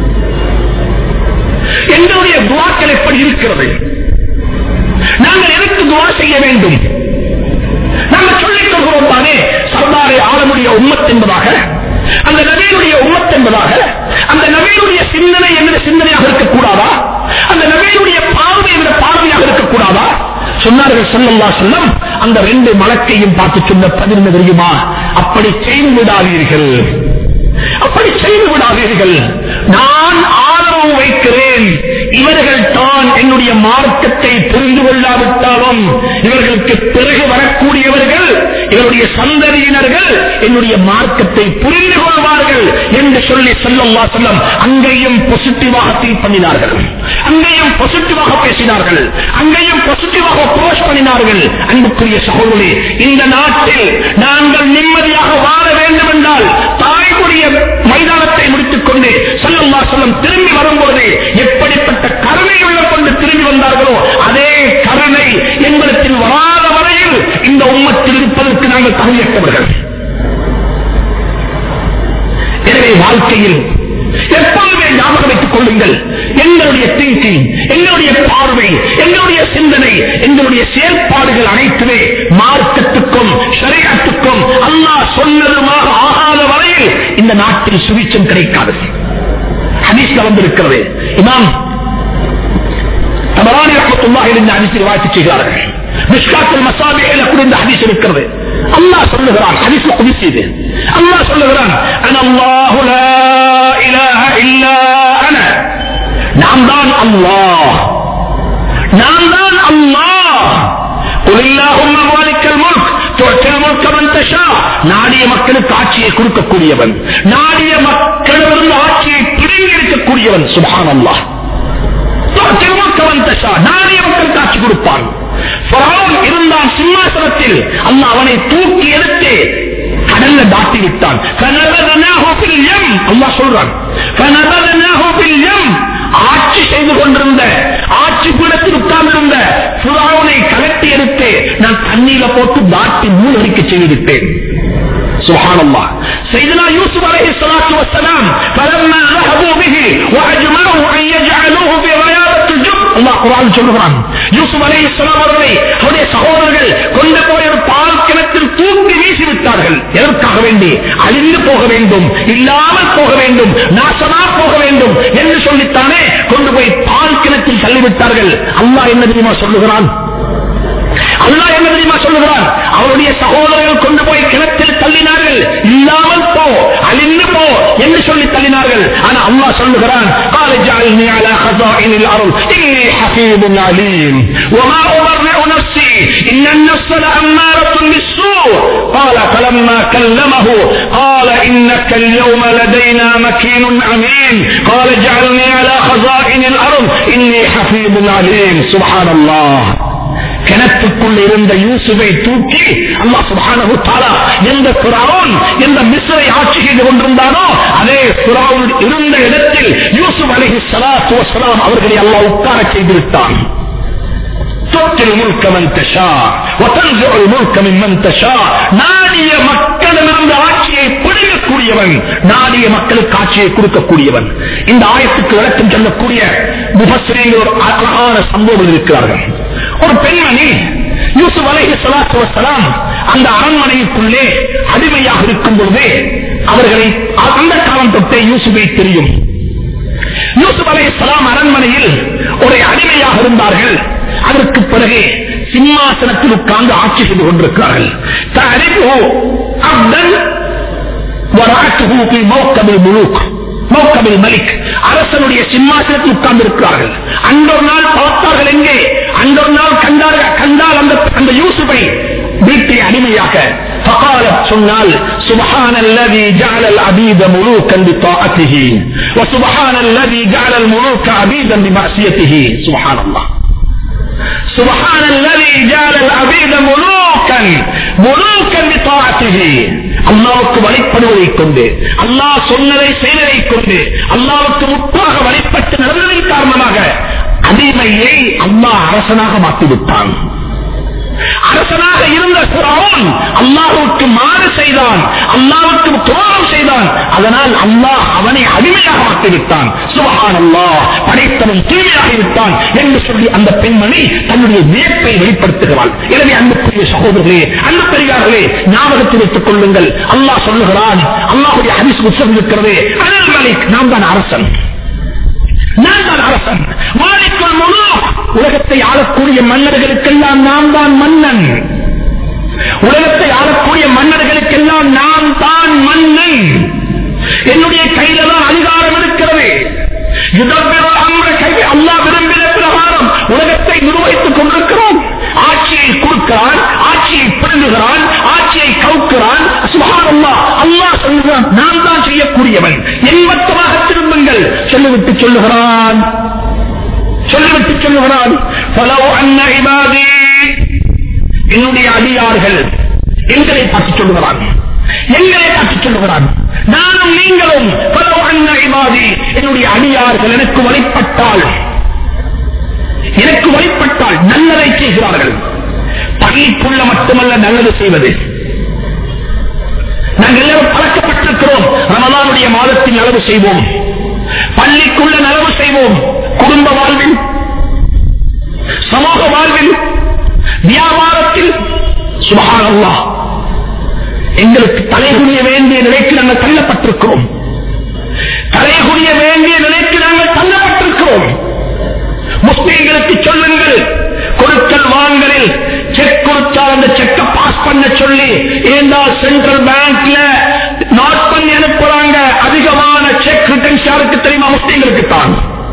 எங்களுடைய துவாக்கள் எப்படி இருக்கிறது நாங்கள் எதற்கு துவா செய்ய வேண்டும் நாங்கள் சொல்லிக் கொள்கிறோம் தானே சர்தாரை ஆளமுடைய உம்மத் என்பதாக அந்த நபியினுடைய உம்மத் என்பதாக அந்த நபியினுடைய சிந்தனை என்ற சிந்தனையாக இருக்கக்கூடாதா அந்த நபியினுடைய பார்வை என்ற பார்வையாக இருக்கக்கூடாதா சொன்னார்கள் சொல்லல்லா சொல்லம் அந்த ரெண்டு மலக்கையும் பார்த்து சொன்ன பதினொன்று தெரியுமா அப்படி செய்து விடாதீர்கள் அப்படி செய்து விடாதீர்கள் நான் ஆதரவு வைக்கிறேன் இவர்கள் தான் என்னுடைய மார்க்கத்தை புரிந்து கொள்ளாவிட்டாலும் இவர்களுக்கு பிறகு வரக்கூடியவர்கள் இவருடைய சந்ததியினர்கள் என்னுடைய மார்க்கத்தை புரிந்து கொள்வார்கள் என்று சொல்லி சொல்லல்லா சொல்லம் அங்கேயும் பாசிட்டிவாக தீர்ப் பண்ணினார்கள் அங்கேயும் பாசிட்டிவாக பேசினார்கள் அங்கேயும் பாசிட்டிவாக போஸ்ட் பண்ணினார்கள் அன்புக்குரிய சகோதரி இந்த நாட்டில் நாங்கள் நிம்மதியாக வாழ வேண்டும் என்றால் தாய்க்குரிய மைதானத்தை முடித்துக் கொண்டு சல்லல்லா சொல்லம் திரும்பி வரும்போது எப்படிப்பட்ட கருணை உள்ள கொண்டு திரும்பி வந்தார்களோ அதே கருணை எங்களிடத்தில் வராத வரையில் இந்த உம்மத்தில் இருப்பதற்கு நாங்கள் தகுதியற்றவர்கள் எனவே வாழ்க்கையில் எப்பொழுதுமே ஞாபகம் வைத்துக் கொள்ளுங்கள் எங்களுடைய திங்கிங் எங்களுடைய பார்வை எங்களுடைய சிந்தனை எங்களுடைய செயல்பாடுகள் அனைத்துமே மார்க்கத்துக்கும் ஷரியத்துக்கும் அல்லாஹ் சொன்னதுமாக ஆகாத வரையில் இந்த நாட்டில் சுவிச்சம் கிடைக்காது ஹதீஸ்ல வந்திருக்கிறது இமாம் தபரானி ரஹ்மத்துல்லாஹி இந்த ஹதீஸை வாய்ப்பு செய்கிறார்கள் மிஷ்காத்துல் மசாபிஹில கூட இந்த ஹதீஸ் இருக்கிறது அல்லாஹ் சொல்லுகிறான் ஹதீஸ்ல குதிச்சு இது அல்லாஹ் சொல்லுகிறான் அன அல்லாஹு லா இலாஹ இல்லா அன நான் தான் அல்லாஹ் நான் தான் அல்லாஹ் قل اللهم مالك الملك تؤتي الملك من تشاء நாடிய மக்களுக்கு ஆட்சியை கொடுக்கக்கூடியவன் நாடிய மக்களிடம் ஆட்சியை பிடுங்கி இருக்கக்கூடியவன் சுபான் அல்லாஹ் நாடிய மக்களுக்கு ஆட்சி கொடுப்பான் இருந்தான் சிம்மாசனத்தில் அல்ல அவனை தூக்கி எடுத்து கடல்ல தாட்டி விட்டான் அல்லா சொல்றான் ஆட்சி செய்து கொண்டிருந்த ஆட்சி பீடத்தில் உட்கார்ந்திருந்த புறாவனை கலட்டி எடுத்து நான் தண்ணீர போட்டு தாட்டி மூழ்கடிக்க செய்துவிட்டேன் سبحان الله سيدنا يوسف عليه الصلاة والسلام فلما ذهبوا به وأجمعوا أن يجعلوه في غيابة الجب الله قرآن சொல்லுகிறான் யூசுப் அலை இஸ்லாம் அவர்களை அவருடைய சகோதரர்கள் கொண்டு போய் ஒரு பால் கிணத்தில் தூக்கி வீசி விட்டார்கள் எதற்காக வேண்டி அழிந்து போக வேண்டும் இல்லாமல் போக வேண்டும் நாசமா போக வேண்டும் என்று சொல்லித்தானே கொண்டு போய் பால் கிணத்தில் தள்ளிவிட்டார்கள் அல்லாஹ் என்ன தெரியுமா சொல்லுகிறான் அல்லாஹ் என்ன தெரியுமா சொல்லுகிறான் அவருடைய சகோதரர்கள் கொண்டு போய் கிணத்தில் தள்ளினார்கள் இல்லாமல் போ அழிந்து போ என்று சொல்லி தள்ளினார்கள் ஆனா அல்லாஹ் சொல்லுகிறான் قال اجعلني على خزائن الارض اني حفيظ عليم وما ابرئ نفسي ان النفس لاماره بالسوء قال فلما كلمه قال انك اليوم لدينا مكين امين قال اجعلني على خزائن الارض اني حفيظ عليم سبحان الله கிணத்துக்குள் இருந்த யூசுவை தூக்கி அல்லா சுபானு தாரா எந்த புறாவும் எந்த மிஸ்ரை ஆட்சி செய்து கொண்டிருந்தானோ அதே புறாவும் இருந்த இடத்தில் யூசுப் அலஹி சலாத்து வசலாம் அவர்களை அல்லா உட்கார செய்து விட்டான் تؤتي الملك من تشاء وتنزع الملك ممن تشاء நாடிய மக்களிலிருந்து ஆட்சியை பிடிக்கக்கூடியவன் நாடிய மக்களுக்கு ஆட்சியை கொடுக்கக்கூடியவன் இந்த ஆயத்துக்கு விளக்கம் சொல்லக்கூடிய முபஸ்ரீங்கள் ஒரு அழகான சம்பவங்கள் இருக்கிறார்கள் ஒரு பெண்மணி யூசுப் அலஹி சலாத்து வசலாம் அந்த அரண்மனைக்குள்ளே அடிமையாக இருக்கும் பொழுது அவர்களை அந்த காலம் தொட்டே யூசுஃபை தெரியும் யூசுப் அலை சலாம் அரண்மனையில் ஒரு அடிமையாக இருந்தார்கள் அதற்கு பிறகு சிம்மாசனத்தில் உட்கார்ந்து ஆட்சி செய்து கொண்டிருக்கிறார்கள் تعرفه عبدا ورعته في موكب الملوك மௌக்கபில் மலிக் அரசனுடைய சிம்மாசனத்தில் உட்கார்ந்து இருக்கிறார்கள் அன்றொரு நாள் பார்த்தார்கள் எங்கே அன்றொரு நாள் கண்டார்கள் கண்டால் அந்த அந்த யூசுஃபை வீட்டை அடிமையாக فقالت சொன்னால் سبحان الذي جعل العبيد ملوكا بطاعته وسبحان الذي جعل الملوك عبيدا بمعصيته سبحان الله سبحان الذي جعل العبيد ملوكا ملوكا بطاعته அல்லாவுக்கு வழிபடுவதை கொண்டு அல்லாஹ் சொன்னதை செய்வதை கொண்டு அல்லாவுக்கு முற்றாக வழிபட்டு நடந்ததன் காரணமாக அடிமையை அல்லாஹ் அரசனாக மாற்றிவிட்டான் அரசனாக இருந்த குரான் அல்லாஹுக்கு மாறு செய்தான் அல்லாவுக்கு துரோகம் செய்தான் அதனால் அல்லாஹ் அவனை அடிமையாக மாற்றிவிட்டான் சுபகான் அல்லாஹ் படைத்தவன் தூய்மையாகிவிட்டான் என்று சொல்லி அந்த பெண்மணி தன்னுடைய வியப்பை வெளிப்படுத்துகிறாள் எனவே அன்புக்குரிய சகோதரர்களே அன்பு பெரியார்களே ஞாபகத்தில் வைத்துக் கொள்ளுங்கள் அல்லாஹ் சொல்லுகிறான் அல்லாஹுடைய ஹரிசு உற்சவம் இருக்கிறது அனல் மலிக் நாம் தான் அரசன் நான் தான் அரசன் மாலிக்குள் முழு உலகத்தை ஆளக்கூடிய மன்னர்களுக்கெல்லாம் நாம் தான் மன்னன் உலகத்தை ஆளக்கூடிய மன்னர்களுக்கெல்லாம் நான் தான் மன்னன் என்னுடைய கையில தான் அதிகாரம் இருக்கிறது அல்லாஹ் விரும்பின பிரகாரம் உலகத்தை நிர்வகித்துக் கொண்டிருக்கிறோம் ஆட்சியை கொடுக்கிறான் ஆட்சியை பிடுங்குகிறான் ஆட்சியை கவுக்கிறான் சுகாரல்லா அல்லாஹ் சொல்லுகிறான் நான் தான் செய்யக்கூடியவன் எண்பத்தமாக திரும்புங்கள் சொல்லிவிட்டு சொல்லுகிறான் சொல்லிவிட்டு சொல்லுகிறான் பலவோ அன்ன இபாதி என்னுடைய அடியார்கள் எங்களை பார்த்து சொல்லுகிறான் எங்களை பார்த்து சொல்லுகிறான் நானும் நீங்களும் பலவோ அன்ன இபாதி என்னுடைய அடியார்கள் எனக்கு வழிபட்டால் எனக்கு வழிபட்டால் நல்லதை செய்கிறார்கள் பள்ளிக்குள்ள மட்டுமல்ல நல்லது செய்வது நாங்கள் எல்லாரும் பழக்கப்பட்டிருக்கிறோம் ரமலானுடைய மாதத்தில் நலவு செய்வோம் பள்ளிக்குள்ள நலவு செய்வோம் குடும்ப வாழ்வில் சமூக வாழ்வில் வியாபாரத்தில் சுபகானல்லா எங்களுக்கு தலைகுனிய வேண்டிய நிலைக்கு நாங்கள் தள்ளப்பட்டிருக்கிறோம் தலைகுனிய வேண்டிய நிலைக்கு நாங்கள் தள்ளப்பட்டிருக்கிறோம் முஸ்லீம்களுக்கு சொல்லுங்கள் கொடுக்கல் வாங்கலில் செக் கொடுத்தால் அந்த செக்கை பாஸ் பண்ண சொல்லி ஏண்டா சென்ட்ரல் பேங்க்ல நோட் பண்ணி அனுப்புறாங்க அதிகமான செக் ரிட்டர்ன்ஸ் யாருக்கு தெரியுமா முஸ்லீம்களுக்கு தான்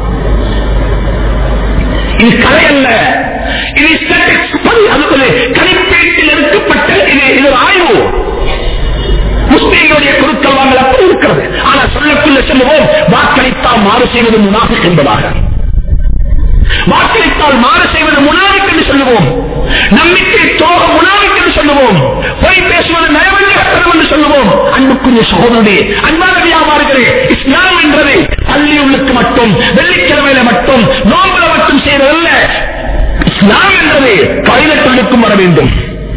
இது கலை அல்ல இது statistics படி, அதுபோல கணிப்பீட்டில் எடுக்கப்பட்ட இது இது ஒரு ஆய்வு முஸ்லீம்களுடைய கொடுக்கல் வாங்கல் அப்படி இருக்கிறது ஆனா சொல்லக்குள்ள சொல்லுவோம் வாக்களித்தால் மாறு செய்வது முனாஃபிக் என்பதாக வாக்களித்தால் மாறு செய்வது முனாவிக் என்று சொல்லுவோம் நம்பிக்கை தோக முனாவிக் என்று சொல்லுவோம் பொய் பேசுவது நயவஞ்சகத்தனம் என்று சொல்லுவோம் அன்புக்குரிய சகோதரே அன்பான வியாபாரிகளே இஸ்லாம் என்றது பள்ளி உள்ளுக்கு மட்டும் வெள்ளிக்கிழமையில மட்டும் நோம்புல மட்டும் செய்வதல்ல இஸ்லாம் என்றது டாய்லெட்டுக்கும் வர வேண்டும்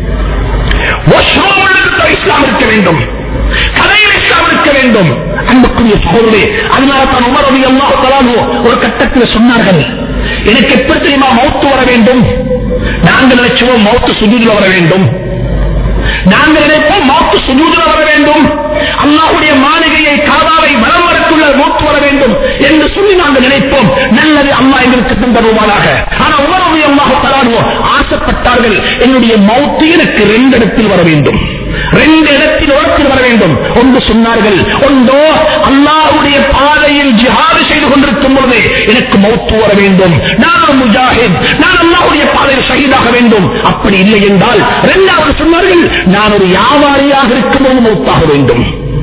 வாஷ்ரூம் உள்ளுக்கு இஸ்லாம் இருக்க வேண்டும் கதையில் இஸ்லாம் இருக்க வேண்டும் அன்புக்குரிய சகோதரே அதனால தான் உமர் ரவி அல்லாஹ் ஒரு கட்டத்தில் சொன்னார்கள் எனக்கு எப்படி தெரியுமா மௌத்து வர வேண்டும் நாங்கள் நினைச்சுவோம் மௌத்து சுஜூதில் வர வேண்டும் நாங்கள் நினைப்போம் மௌத்து சுஜூதில் வர வேண்டும் அல்லாஹுடைய மாளிகையை காதாவை வரம் வரக்குள்ள மௌத்து வர வேண்டும் என்று சொல்லி நாங்கள் நினைப்போம் நல்லது அல்லாஹ் எங்களுக்கு தந்தருவானாக ஆனா உணர்வு அல்லாஹ் தரானுவோ ஆசைப்பட்டார்கள் என்னுடைய மௌத்து எனக்கு ரெண்டு இடத்தில் வர வேண்டும் ரெண்டு இடத்தில் உரத்தில் வர வேண்டும் ஒன்று சொன்னார்கள் ஒன்றோ அல்லாஹுடைய பாதையில் ஜிஹாது செய்து கொண்டிருக்கும் பொழுது எனக்கு மௌத்து வர வேண்டும் நான் ஒரு முஜாஹித் நான் அல்லாஹுடைய பாதையில் ஷஹீதாக வேண்டும் அப்படி இல்லை என்றால் இரண்டாவது சொன்னார்கள் நான் ஒரு வியாபாரியாக இருக்கும்போது மௌத்தாக வேண்டும்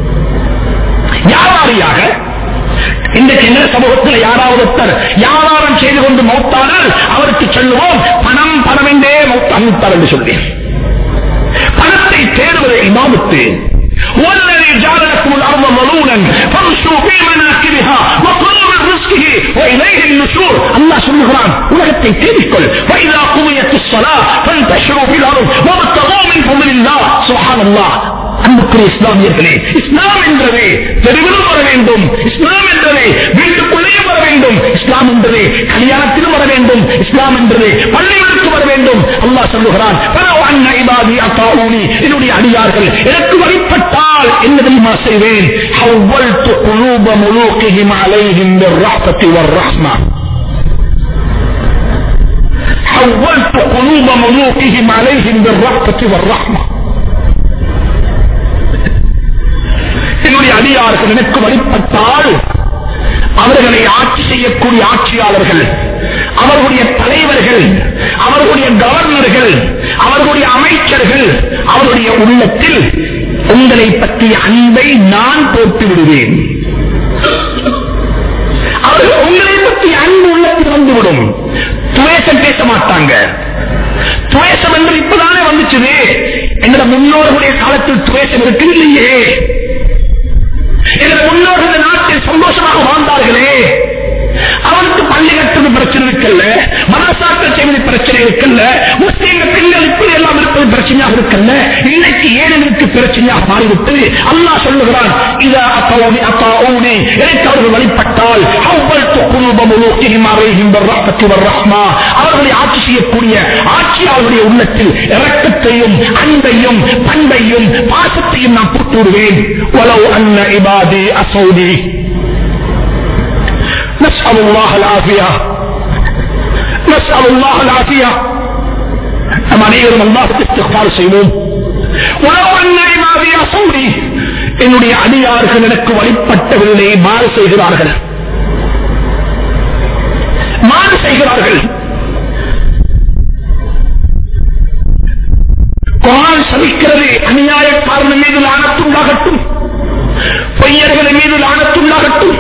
வியாபாரியாக இன்றைக்கு என்ன சமூகத்தில் யாராவது ஒருத்தர் வியாபாரம் செய்து கொண்டு மௌத்தானால் அவருக்கு சொல்லுவோம் பணம் பணம் என்றே மௌத்தார் என்று சொல்வேன் பணத்தை தேடுவதை இமாமுத்து والذي جعل لكم الارض ظلولا فامشوا في مناكبها وكلوا من رزقه واليه النشور الله சொல்லுகிறான் உலகத்தை தேடிக்கொள் فاذا قضيت الصلاه فانتشروا في الارض وابتغوا من فضل الله سبحان الله அன்புக்குரிய இஸ்லாமியர்களே இஸ்லாம் என்றது தெருவிலும் வர வேண்டும் இஸ்லாம் என்றது வீட்டுக்குள்ளேயும் வர வேண்டும் இஸ்லாம் என்றது கல்யாணத்திலும் வர வேண்டும் இஸ்லாம் என்றது பள்ளிகளுக்கு வர வேண்டும் அல்லாஹ் சொல்லுகிறான் "பலவ் அன்ன இபாதி அத்தாஊனி", என்னுடைய அடியார்கள் எனக்கு வழிபட்டால் என்ன தெரியுமா செய்வேன் حولت قلوب ملوكهم عليهم بالرحمة والرحمة حولت قلوب ملوكهم عليهم بالرحمة والرحمة என்னுடைய அடியார்கள் எனக்கு வழிபட்டால் அவர்களை ஆட்சி செய்யக்கூடிய ஆட்சியாளர்கள் அவர்களுடைய தலைவர்கள் அவர்களுடைய கவர்னர்கள் அவர்களுடைய அமைச்சர்கள் அவருடைய உள்ளத்தில் உங்களை பற்றிய அன்பை நான் போட்டு விடுவேன் அவர்கள் உங்களை பற்றி அன்பு உள்ளத்தில் வந்துவிடும் துவேசம் பேச மாட்டாங்க துவேசம் என்று இப்பதானே வந்துச்சு எங்களோட முன்னோர்களுடைய காலத்தில் துவேசம் இருக்கு இல்லையே எங்களோட முன்னோர்கள் இந்த நாட்டில் சந்தோஷமாக வாழ்ந்தார்களே அவனுக்கு பள்ளி கட்டுறது பிரச்சனை இருக்கல்ல மதசாக்கள் செய்வது பிரச்சனை இருக்கல்ல முஸ்லீம்கள் பெண்கள் இப்படி எல்லாம் இருப்பது பிரச்சனையாக இருக்கல்ல இன்னைக்கு ஏழைகளுக்கு பிரச்சனையாக மாறிவிட்டு அல்லாஹ் சொல்லுகிறான் இத அத்தாவுனி அத்தாவுனி எனக்கு அவர்கள் வழிபட்டால் அவ்வளத்து குரூபமுலோக்கியும் அறைகின்ற ரத்தத்து ரஹ்மா அவர்களை ஆட்சி செய்யக்கூடிய ஆட்சியாளருடைய உள்ளத்தில் இறக்கத்தையும் அன்பையும் பண்பையும் பாசத்தையும் நான் போட்டு விடுவேன் உலவு அன்ன இபாதி அசௌதி نسأل الله العافية نسأل الله العافية أما نيرم الله استغفار செய்வோம் ولو أن عبادي أصولي என்னுடைய அடியார்கள் எனக்கு வழிபட்டவர்களை மாறு செய்கிறார்கள் மாறு செய்கிறார்கள் குரான் சபிக்கிறது அநியாயக்காரன் மீது லானத்துண்டாகட்டும் பொய்யர்களின் மீது லானத்துண்டாகட்டும்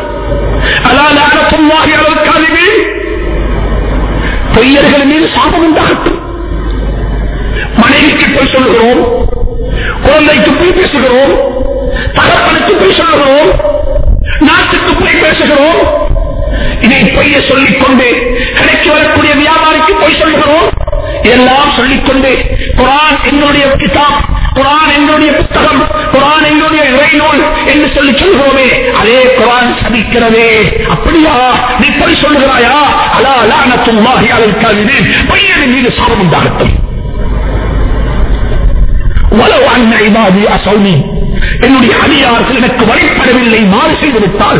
பொய்யர்கள் மீது சாபம் உண்டாகட்டும் மனைவிக்கு போய் சொல்லுகிறோம் குழந்தைக்கு போய் பேசுகிறோம் தகப்பனுக்கு போய் சொல்லுகிறோம் நாட்டுக்கு போய் பேசுகிறோம் இதை பொய்ய சொல்லிக் கொண்டு கடைக்கு வரக்கூடிய வியாபாரிக்கு போய் சொல்லுகிறோம் எல்லாம் சொல்லிக்கொண்டு குரான் எங்களுடைய கிதாப் குரான் எங்களுடைய புத்தகம் குரான் எங்களுடைய இறைநூல் என்று சொல்லி சொல்கிறோமே அதே குரான் சதிக்கிறதே அப்படியா நீ போய் சொல்லுகிறாயா அலா அலானத்தும் மாகியாளருக்காது பையனின் மீது சாபம் உண்டாகட்டும் வலவு அன்ன இபாதி அசௌனி என்னுடைய அடியார்கள் எனக்கு வழிபடவில்லை மாறு செய்து விட்டால்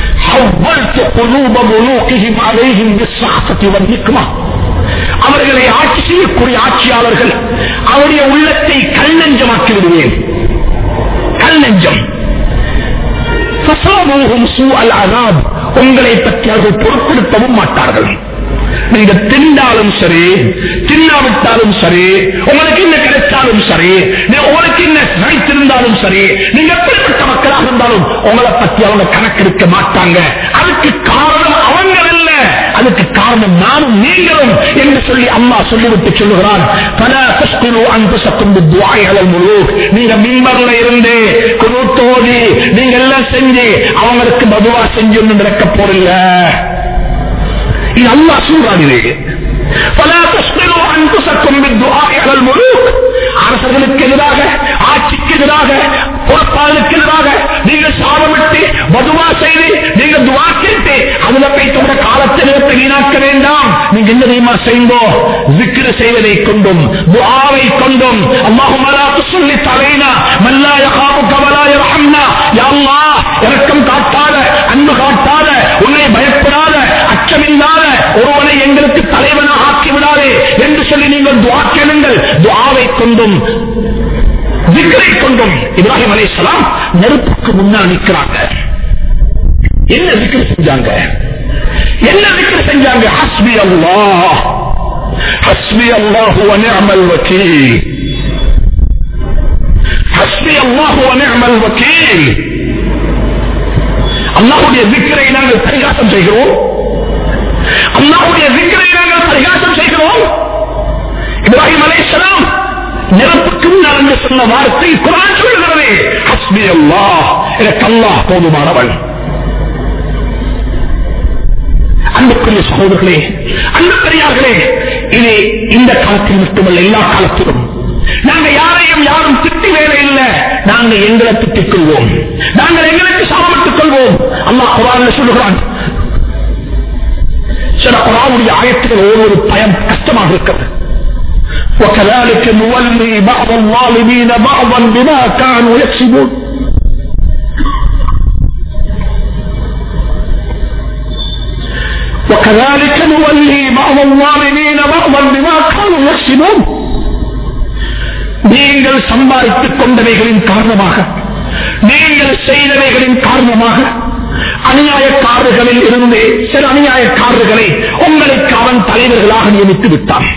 அவர்களை ஆட்சி செய்யக்கூடிய ஆட்சியாளர்கள் அவருடைய உள்ளத்தை கல்நெஞ்சமாக்கி விடுவேன் கல்நெஞ்சம் உங்களை பற்றி அவர்கள் பொருட்படுத்தவும் மாட்டார்கள் நீங்க திண்டாலும் சரி தின்னாவிட்டாலும் சரி உங்களுக்கு என்ன கிடைச்சாலும் சரி உங்களுக்கு என்ன நினைத்திருந்தாலும் சரி நீங்க எப்படிப்பட்ட மக்களாக இருந்தாலும் உங்களை பத்தி அவங்க கணக்கெடுக்க மாட்டாங்க அதுக்கு காரணம் அவங்க இல்ல அதுக்கு காரணம் நானும் நீங்களும் என்று சொல்லி அம்மா சொல்லிவிட்டு சொல்லுகிறான் பல புஷ்குரு அன்பு சத்தும் முழு நீங்க மின்பர்ல இருந்து குருத்தோடி நீங்க எல்லாம் செஞ்சு அவங்களுக்கு மதுவா செஞ்சு ஒன்று நடக்க போறீங்க இது அல்லா சூறானிலே فلا تصبروا انفسكم بالدعاء على الملوك அரசர்களுக்கு எதிராக ஆட்சிக்கு எதிராக பொறுப்பாளருக்கு எதிராக நீங்கள் சாபமிட்டு மதுவா செய்து நீங்க துவா கேட்டு அதுல போய் தவிர காலத்தை நிறுத்த வீணாக்க வேண்டாம் நீங்க என்ன தெரியுமா செய்யுங்கோ விக்கிர செய்வதை கொண்டும் துவாவை கொண்டும் அல்லாஹுமலா சொல்லி தலைனா மல்லாய காபு கவலாய ரஹம்னா யாழ்லா இறக்கம் காட்டாத அன்பு காட்டாத உன்னை பயப்படாத அச்சமில்லாத ஒருவனை எங்களுக்கு தலைவனாக ஆக்கி விடாதே என்று சொல்லி நீங்கள் துவா கேளுங்கள் துவாவை கொண்டும் விக்கரை கொண்டும் இப்ராஹிம் அலைசலாம் நெருப்புக்கு முன்னால் நிற்கிறாங்க என்ன விக்கிர செஞ்சாங்க என்ன விக்கிர செஞ்சாங்க ஹஸ்பி அல்லாஹ் ஹஸ்பி அல்லாஹு வநிஅமல் வக்கீல் ஹஸ்பி அல்லாஹு வநிஅமல் வக்கீல் அல்லாஹ்வுடைய விக்கிரை நாங்கள் பரிகாசம் செய்கிறோம் அல்லாஹ்வுடைய விக்கிரை நாங்கள் பரிகாசம் செய்கிறோம் இப்ராஹிம் அலைஹிஸ்ஸலாம் நெருப்புக்கு முன்னால் என்று சொன்ன வார்த்தை குரான் சொல்லுகிறது ஹஸ்பி அல்லாஹ் எனக்கு அல்லாஹ் போதுமானவன் அன்புக்குரிய சகோதரர்களே அன்பு பெரியார்களே இது இந்த காலத்தில் மட்டுமல்ல எல்லா காலத்திலும் நாங்க யாரையும் யாரும் திட்டி வேலை இல்லை நாங்க எங்களை திட்டிக் கொள்வோம் நாங்கள் எங்களுக்கு சாபமிட்டுக் கொள்வோம் அல்லாஹ் குரான் சொல்லுகிறான் சில குரானுடைய ஆயத்துகள் ஒவ்வொரு பயம் கஷ்டமாக இருக்கிறது وكذلك نولي بعض الظالمين بعضا بما كانوا يكسبون وكذلك نولي بعض الظالمين بعضا بما كانوا يكسبون நீங்கள் சம்பாதித்துக் கொண்டவைகளின் காரணமாக நீங்கள் செய்தவைகளின் காரணமாக அநியாயக்காரர்களில் இருந்து சில அநியாயக்காரர்களை உங்களுக்கு அவன் தலைவர்களாக நியமித்து விட்டான்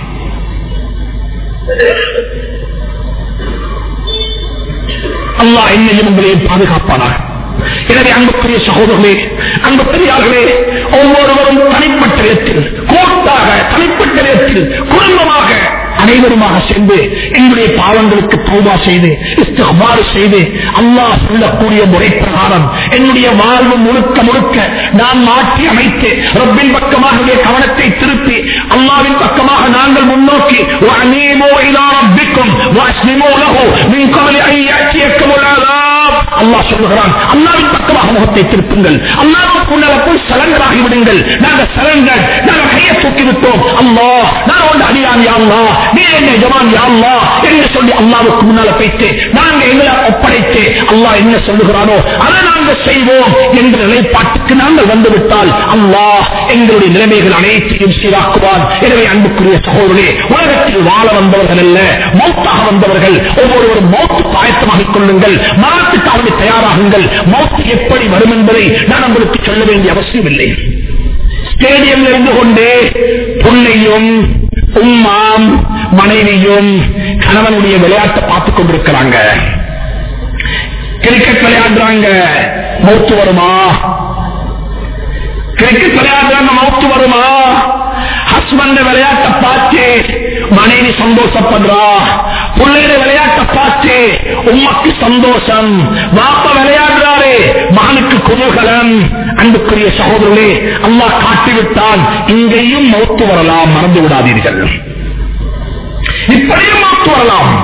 அல்லாஹ் என்னையும் உங்களையும் பாதுகாப்பானார் எனவே அன்புக்குரிய சகோதரர்களே அன்பு பெரியார்களே ஒவ்வொருவரும் தனிப்பட்ட இடத்தில் கூட்டாக தனிப்பட்ட இடத்தில் குடும்பமாக அனைவருமாக சேர்ந்து எங்களுடைய பாவங்களுக்கு தௌபா செய்து இஸ்திக்பார் செய்து அல்லாஹ் சொல்லக்கூடிய முறை பிரகாரம் என்னுடைய வாழ்வு முழுக்க முழுக்க நான் மாற்றி அமைத்து ரப்பின் பக்கமாக என்னுடைய கவனத்தை திருப்பி அல்லாவின் பக்கமாக நாங்கள் முன்னோக்கி وَأَنِيبُوا إِلَىٰ رَبِّكُمْ وَأَسْلِمُوا لَهُ مِنْ قَبْلِ أَن يَأْتِيَكُمُ الْعَذَابُ அல்லாஹ் சொல்லுகிறான் அல்லாவின் பக்கமாக முகத்தை திருப்புங்கள் அல்லாவுக்கு முன்னால போய் சலங்கராகி விடுங்கள் நாங்கள் சலங்கள் நாங்கள் கையை தூக்கி விட்டோம் அல்லாஹ் நான் ஒன்று அடியான் யாழ்லா நீ என்ன ஜவான் யாழ்லா என்று சொல்லி அல்லாவுக்கு முன்னால போயிட்டு நாங்கள் எங்களை ஒப்படைத்து அல்லாஹ் என்ன சொல்லுகிறானோ அதை நாங்கள் செய்வோம் என்ற நிலைப்பாட்டுக்கு நாங்கள் வந்துவிட்டால் அல்லாஹ் எங்களுடைய நிலைமைகள் அனைத்தையும் சீராக்குவான் எனவே அன்புக்குரிய சகோதரே உலகத்தில் வாழ வந்தவர்கள் அல்ல மௌத்தாக வந்தவர்கள் ஒவ்வொருவரும் மௌத்து பாயத்தமாகிக் கொள்ளுங்கள் மரணத்துக்கு அவனை தயாராகுங்கள் மௌத்து எப்படி வரும் என்பதை நான் உங்களுக்கு சொல்ல வேண்டிய அவசியம் இல்லை ஸ்டேடியம்ல இருந்து கொண்டே பொண்ணையும் உம்மாம் மனைவியும் கணவனுடைய விளையாட்டை பார்த்துக் கொண்டிருக்கிறாங்க கிரிக்கெட் விளையாடுறாங்க மௌத்து வருமா கிரிக்கெட் விளையாடுறாங்க மௌத்து வருமா ஹஸ்பண்ட் விளையாட்டை பார்த்து மனைவி சந்தோஷப்படுறா பிள்ளைய விளையாட்டை பார்த்து உமக்கு சந்தோஷம் வாப்ப விளையாடுறாரு மகனுக்கு குதூகலம் அன்புக்குரிய சகோதரர்களே அம்மா காட்டிவிட்டால் இங்கேயும் மௌத்து வரலாம் மறந்து விடாதீர்கள் இப்படியும் மௌத்து வரலாம்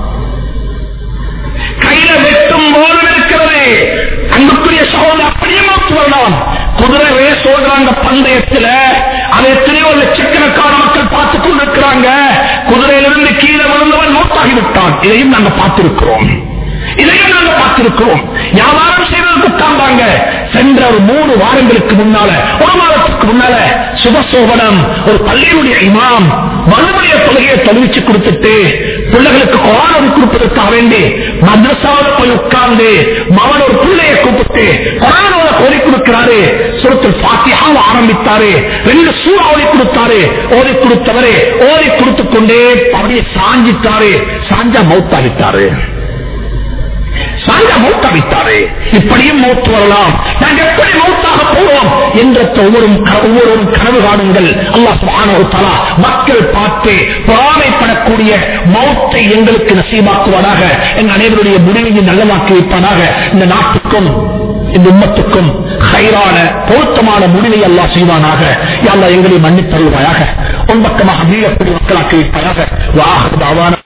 கையில வெட்டும் போது இருக்கிறது அன்புக்குரிய சகோதரர் அப்படியே மௌத்து வரலாம் குதிரை ரேஸ் ஓடுறாங்க பந்தயத்துல அதை எத்தனையோ லட்சக்கணக்கான மக்கள் பார்த்துக் கொண்டிருக்கிறாங்க குதிரையிலிருந்து கீழே விழுந்தவன் மௌத்தாகிவிட்டான் இதையும் நாங்க பார்த்திருக்கிறோம் இதையும் நாங்க பார்த்திருக்கிறோம் வியாபாரம் செய்வதற்கு உட்கார்ந்தாங்க சென்ற ஒரு மூணு வாரங்களுக்கு முன்னால ஒரு மாதத்துக்கு முன்னால சுபசோபனம் ஒரு பள்ளியுடைய இமாம் மறுபடிய தொழுகையை தொழுவிச்சு கொடுத்துட்டு பிள்ளைகளுக்கு குரான் கொடுப்பதற்காக வேண்டி மദ്രസാவில் போய் உட்கார்ந்து மகன் ஒரு பிள்ளையை கூப்பிட்டு குரானோட கோரி கொடுக்கிறாரு சுரத்தில் பாத்தியாக ஆரம்பித்தாரு ரெண்டு சூறா ஓதி கொடுத்தாரு ஓதி கொடுத்தவரே ஓதி கொடுத்துக் கொண்டே அப்படியே சாஞ்சிட்டாரு சாஞ்சா மௌத்தாகிட்டாரு சாஞ்சா மௌத்தாவிட்டாரு இப்படியும் மௌத்து வரலாம் நாங்கள் எப்படி மௌத்தாக போவோம் என்ற ஒவ்வொரு ஒவ்வொரு கனவு காணுங்கள் அல்லாஹ் சுப்ஹானஹு தஆலா மக்கள் பார்த்து பொறாமைப்படக்கூடிய மௌத்தை எங்களுக்கு நசீபாக்குவதாக எங்கள் அனைவருடைய முடிவையும் நல்லமாக்கி வைப்பதாக இந்த நாட்டுக்கும் இந்த உம்மத்துக்கும் ஹைரான பொருத்தமான முடிவை அல்லாஹ் செய்வானாக அல்லாஹ் எங்களை மன்னித்தருவாயாக உன்பக்கமாக மீளப்படி மக்களாக்கி வைப்பாயாக வாஹ் தாவான